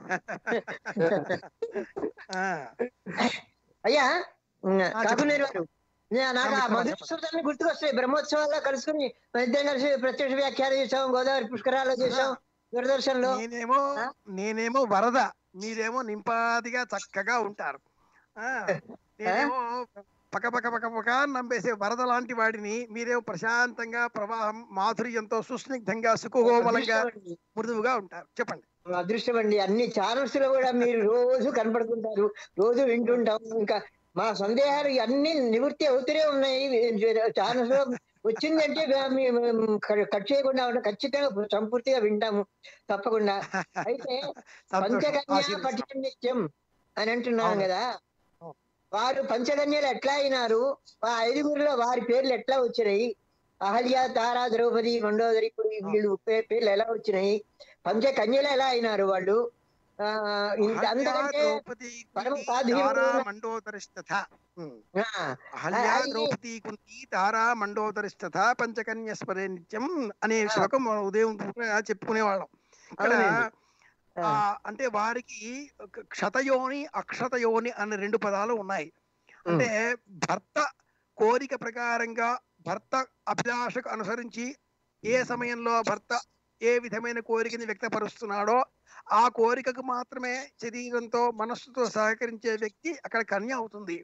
ఆ, అయ్యా చెప్పండి. కాకునేరు వారు నే- నాకు ఆ చెప్పండి, మధుర చెప్పండి. సూత్రాన్ని గుర్తుకొస్తాయి బ్రహ్మోత్సవాల్లో కలుసుకుని మన ఇద్దరం కలిసి ప్రత్యక్ష వ్యాఖ్యానం చేసాం గోదావరి పుష్కరాల్లో చేసాం దూరదర్శన్లో నేనేమో ఆ? నేనేమో వరద మీరేమో నింపాదిగా చక్కగా ఉంటారు ఆ నేనేమో పక్క పక్క పక్క పక్క నంపేసే వరద లాంటి వాడిని మీరేమో ప్రశాంతంగా ప్రవాహం మాధుర్యంతో సుస్నిగ్ధంగా సుఖగోమలంగా అదృష్టం అండి. మృదువుగా ఉంటారు చెప్పండి అదృష్టం అండి అన్ని ఛానల్స్ లో కూడా మీరు రోజు కనపడుతుంటారు రోజు వింటుంటాం ఇంకా మా సందేహాలు అన్ని నివృత్తి అవుతూనే ఉన్నాయి ఛానల్స్ లో వచ్చిందంటే మీ- మేము కట్ చేయకుండా ఉంటాం. ఖచ్చితంగా సంపూర్తిగా వింటాము తప్పకుండా అయితే సంతోషం. పంచకన్య ఆశీర్వదిస్తాం. పఠితం నిత్యం అని అంటున్నాను అవును. కదా అవును. వారు పంచకన్యలు ఎట్లా అయినారు ఆ ఐదుగురిలో వారి పేర్లు ఎట్లా వచ్చినాయి అహల్య తారా ద్రౌపది మండోదరి ఇప్పుడు ఈ వీళ్ళు పే- పేర్లు ఎలా వచ్చినాయి పంచకన్యలు ఎలా అయినారు వాళ్ళు ఆ, ఇంత అహల్యా అంతకంటే ద్రౌపది పరమ కుంతి, సాధ్వీయులు తారా ఉన్న- మండోదరిష్టథ ఉమ్. ఆ, అహల్యా అది- ద్రౌపది కుంతి తారా మండోదరిష్టథ పంచకన్య స్మరే నిత్యం అనే ఆ. శ్లోకం మనం ఉదయం పూట చెప్పుకునేవాళ్ళం ఇక్కడ అవునండి. ఆ, అంటే వారికి ఒక క్షతయోని అక్షతయోని అనే రెండు పదాలు ఉన్నాయి అంటే భర్త కోరిక ప్రకారంగా భర్త అభిలాషకు అనుసరించి ఏ సమయంలో భర్త ఏ విధమైన కోరికని వ్యక్తపరుస్తున్నాడో ఆ కోరికకు మాత్రమే శరీరంతో మనస్సుతో సహకరించే వ్యక్తి అక్కడ కన్య అవుతుంది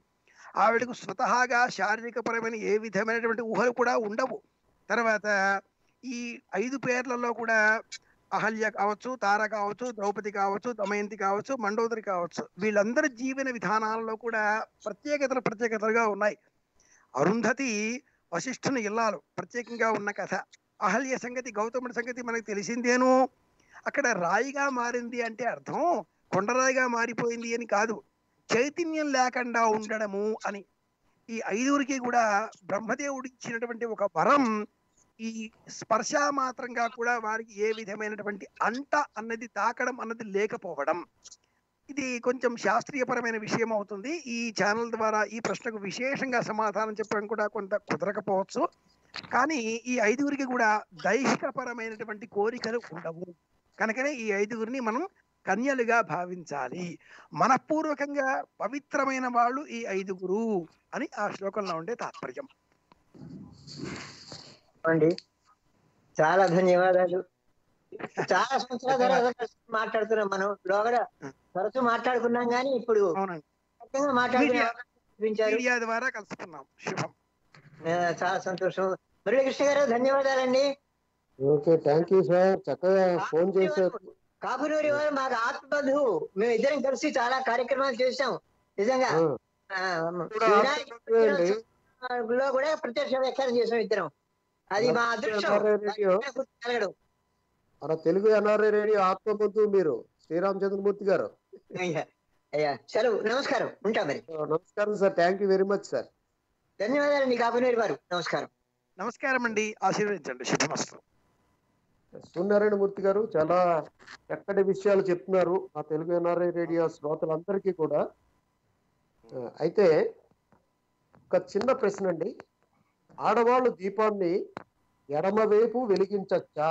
ఆవిడకు స్వతహాగా శారీరకపరమైన ఏ విధమైనటువంటి ఊహలు కూడా ఉండవు తర్వాత ఈ ఐదు పేర్లలో కూడా అహల్య కావచ్చు తార కావచ్చు ద్రౌపది కావచ్చు దమయంతి కావచ్చు మండోదరి కావచ్చు వీళ్ళందరి జీవన విధానాలలో కూడా ప్రత్యేకతలు ప్రత్యేకతలుగా ఉన్నాయి అరుంధతి వశిష్ఠుని ఇల్లాలు ప్రత్యేకంగా ఉన్న కథ అహల్య సంగతి గౌతముడి సంగతి మనకు తెలిసిందేను అక్కడ రాయిగా మారింది అంటే అర్థం కొండరాయిగా మారిపోయింది అని కాదు చైతన్యం లేకుండా ఉండడము అని ఈ ఐదుగురికి కూడా బ్రహ్మదేవుడు ఇచ్చినటువంటి ఒక వరం ఈ స్పర్శ మాత్రంగా కూడా వారికి ఏ విధమైనటువంటి అంట అన్నది తాకడం అన్నది లేకపోవడం ఇది కొంచెం శాస్త్రీయపరమైన విషయం అవుతుంది ఈ ఛానల్ ద్వారా ఈ ప్రశ్నకు విశేషంగా సమాధానం చెప్పడం కూడా కొంత కుదరకపోవచ్చు కానీ ఈ ఐదుగురికి కూడా దైహికపరమైనటువంటి కోరికలు ఉండవు కనుకనే ఈ ఐదుగురిని మనం కన్యలుగా భావించాలి మనపూర్వకంగా పవిత్రమైన వాళ్ళు ఈ ఐదుగురు అని ఆ శ్లోకంలో ఉండే తాత్పర్యం అండి చాలా ధన్యవాదాలు చాలా సంవత్సరాల తర్వాత మాట్లాడుతున్నాం మనం లోగడ తరచూ మాట్లాడుకున్నాం కానీ ఇప్పుడు అవునండి ఖచ్చితంగా మాట్లాడే మీడియా- అవకాశం కల్పించారు మీడియా ద్వారా కలుసుకున్నాం శుభం ఆ, చాలా సంతోషం మురళీకృష్ణ గారు ధన్యవాదాలండి ఓకే థ్యాంక్ యూ సార్ చక్కగా ఫోన్ చేశారు కాపునూరి వారు మాకు ఆత్మబంధువు మేము ఇద్దరం కలిసి చాలా కార్యక్రమాలు చేశాం నిజంగా ఆ, ఆ, కూడా వినాయక ఆత్మబంధువే అండి. లో కూడా ప్రత్యక్ష వ్యాఖ్యానం చేసాం ఇద్దరం అది మా అదృష్టం ఎన్ఆర్ఐ రేడియో కలగడం మన తెలుగు ఎన్ఆర్ఐ రేడియో ఆత్మబంధువు మీరు శ్రీరామచంద్రమూర్తి గారు అయ్యా అయ్యా సెలవు నమస్కారం ఉంటా మరి నమస్కారం sir thank you very much sir ధన్యవాదాలండి కాపునూరి వారు నమస్కారం నమస్కారం అండి ఆశీర్వదించండి శుభమస్తు సూర్యనారాయణ మూర్తి గారు చాలా చక్కటి విషయాలు చెప్తున్నారు మా తెలుగు ఎన్ఆర్ఐ రేడియో శ్రోతలందరికీ కూడా ఆ, అయితే ఒక చిన్న ప్రశ్న అండి ఆడవాళ్ళు దీపాన్ని ఎడమవైపు వెలిగించచ్చా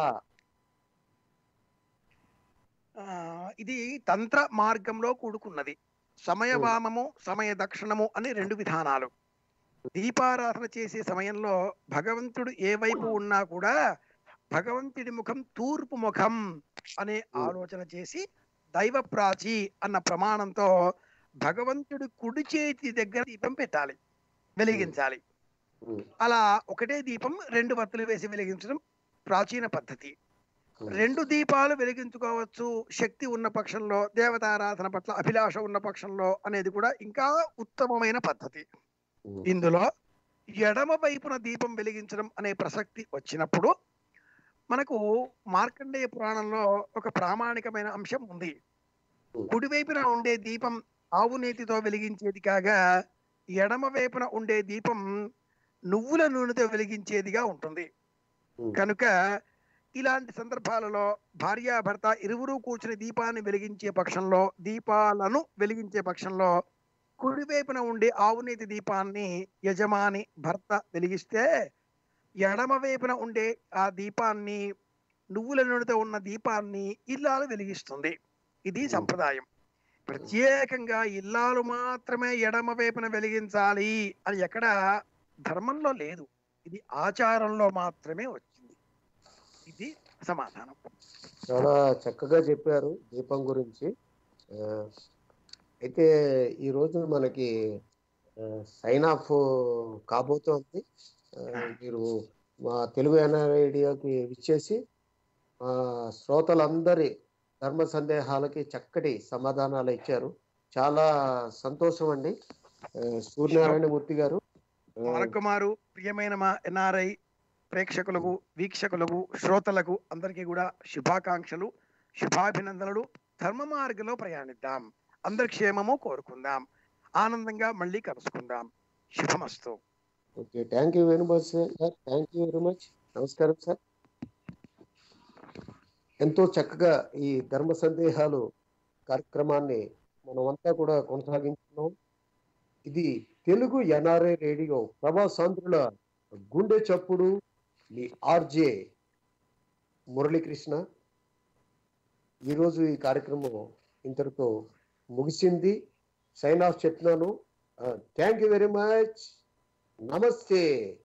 ఆ, ఇది తంత్ర మార్గంలో కూడుకున్నది సమయవామము సమయ దక్షిణము అని రెండు విధానాలు దీపారాధన చేసే సమయంలో భగవంతుడు ఏ వైపు ఉన్నా కూడా భగవంతుడి ముఖం తూర్పు ముఖం అనే ఆలోచన చేసి దైవ ప్రాచి అన్న ప్రమాణంతో భగవంతుడి కుడి చేతి దగ్గర దీపం పెట్టాలి వెలిగించాలి ఉమ్, అలా ఒకటే దీపం రెండు వత్తులు వేసి వెలిగించడం ప్రాచీన పద్ధతి ఉమ్, రెండు దీపాలు వెలిగించుకోవచ్చు శక్తి ఉన్న పక్షంలో దేవతారాధన పట్ల అభిలాష ఉన్న పక్షంలో అనేది కూడా ఇంకా ఉత్తమమైన పద్ధతి ఉమ్, ఇందులో ఎడమ వైపున దీపం వెలిగించడం అనే ప్రసక్తి వచ్చినప్పుడు మనకు మార్కండేయ పురాణంలో ఒక ప్రామాణికమైన అంశం ఉంది కుడి వైపున ఉండే దీపం ఆవు నేతితో వెలిగించేది కాగా ఎడమ వైపున ఉండే దీపం నువ్వుల నూనెతో వెలిగించేదిగా ఉంటుంది ఉమ్, కనుక ఇలాంటి సందర్భాలలో భార్యాభర్త ఇరువురు కూర్చుని దీపాన్ని వెలిగించే పక్షంలో దీపాలను వెలిగించే పక్షంలో కుడివైపున ఉండే ఆవునేతి దీపాన్ని యజమాని భర్త వెలిగిస్తే ఎడమ వైపున ఉండే ఆ దీపాన్ని నువ్వుల నూనెతో ఉన్న దీపాన్ని ఇల్లాలు వెలిగిస్తుంది ఇది సంప్రదాయం ప్రత్యేకంగా ఇల్లాలు మాత్రమే ఎడమ వైపున వెలిగించాలి అని ఎక్కడ ధర్మంలో లేదు ఇది ఆచారంలో మాత్రమే వచ్చింది ఇది సమాధానం చాలా చక్కగా చెప్పారు దీపం గురించి ఆ, అయితే ఈ రోజు మనకి సైన్ ఆఫ్ కాబోతోంది ఆ, మీరు మా తెలుగు రేడియోకి ఇచ్చేసి మా శ్రోతలందరి ధర్మ సందేహాలకి చక్కటి సమాధానాలు ఇచ్చారు చాలా సంతోషం అండి ఆ, సూర్యనారాయణ మూర్తి గారు ఆ, కుమారు ప్రియమైన మా ఎన్ఆర్ఐ ప్రేక్షకులకు వీక్షకులకు శ్రోతలకు అందరికీ కూడా శుభాకాంక్షలు శుభాభినందనలు ధర్మ మార్గంలో ప్రయాణిద్దాం అందరి క్షేమము కోరుకుందాం ఆనందంగా మళ్ళీ కలుసుకుందాం శుభమస్తు okay thank you very much sir thank you very much నమస్కారం సార్ ఎంతో చక్కగా ఈ ధర్మ సందేహాలు కార్యక్రమాన్ని మనమంతా కూడా కొనసాగించున్నాం ఇది తెలుగు ఎన్ఆర్ఐ రేడియో ప్రభాసాంధ్రుల గుండె చప్పుడు మీ ఆర్జే మురళీకృష్ణ ఈరోజు ఈ కార్యక్రమం ఇంతటితో ముగిసింది సైన్ ఆఫ్ చెప్తున్నాను థ్యాంక్ యూ వెరీ మచ్ నమస్తే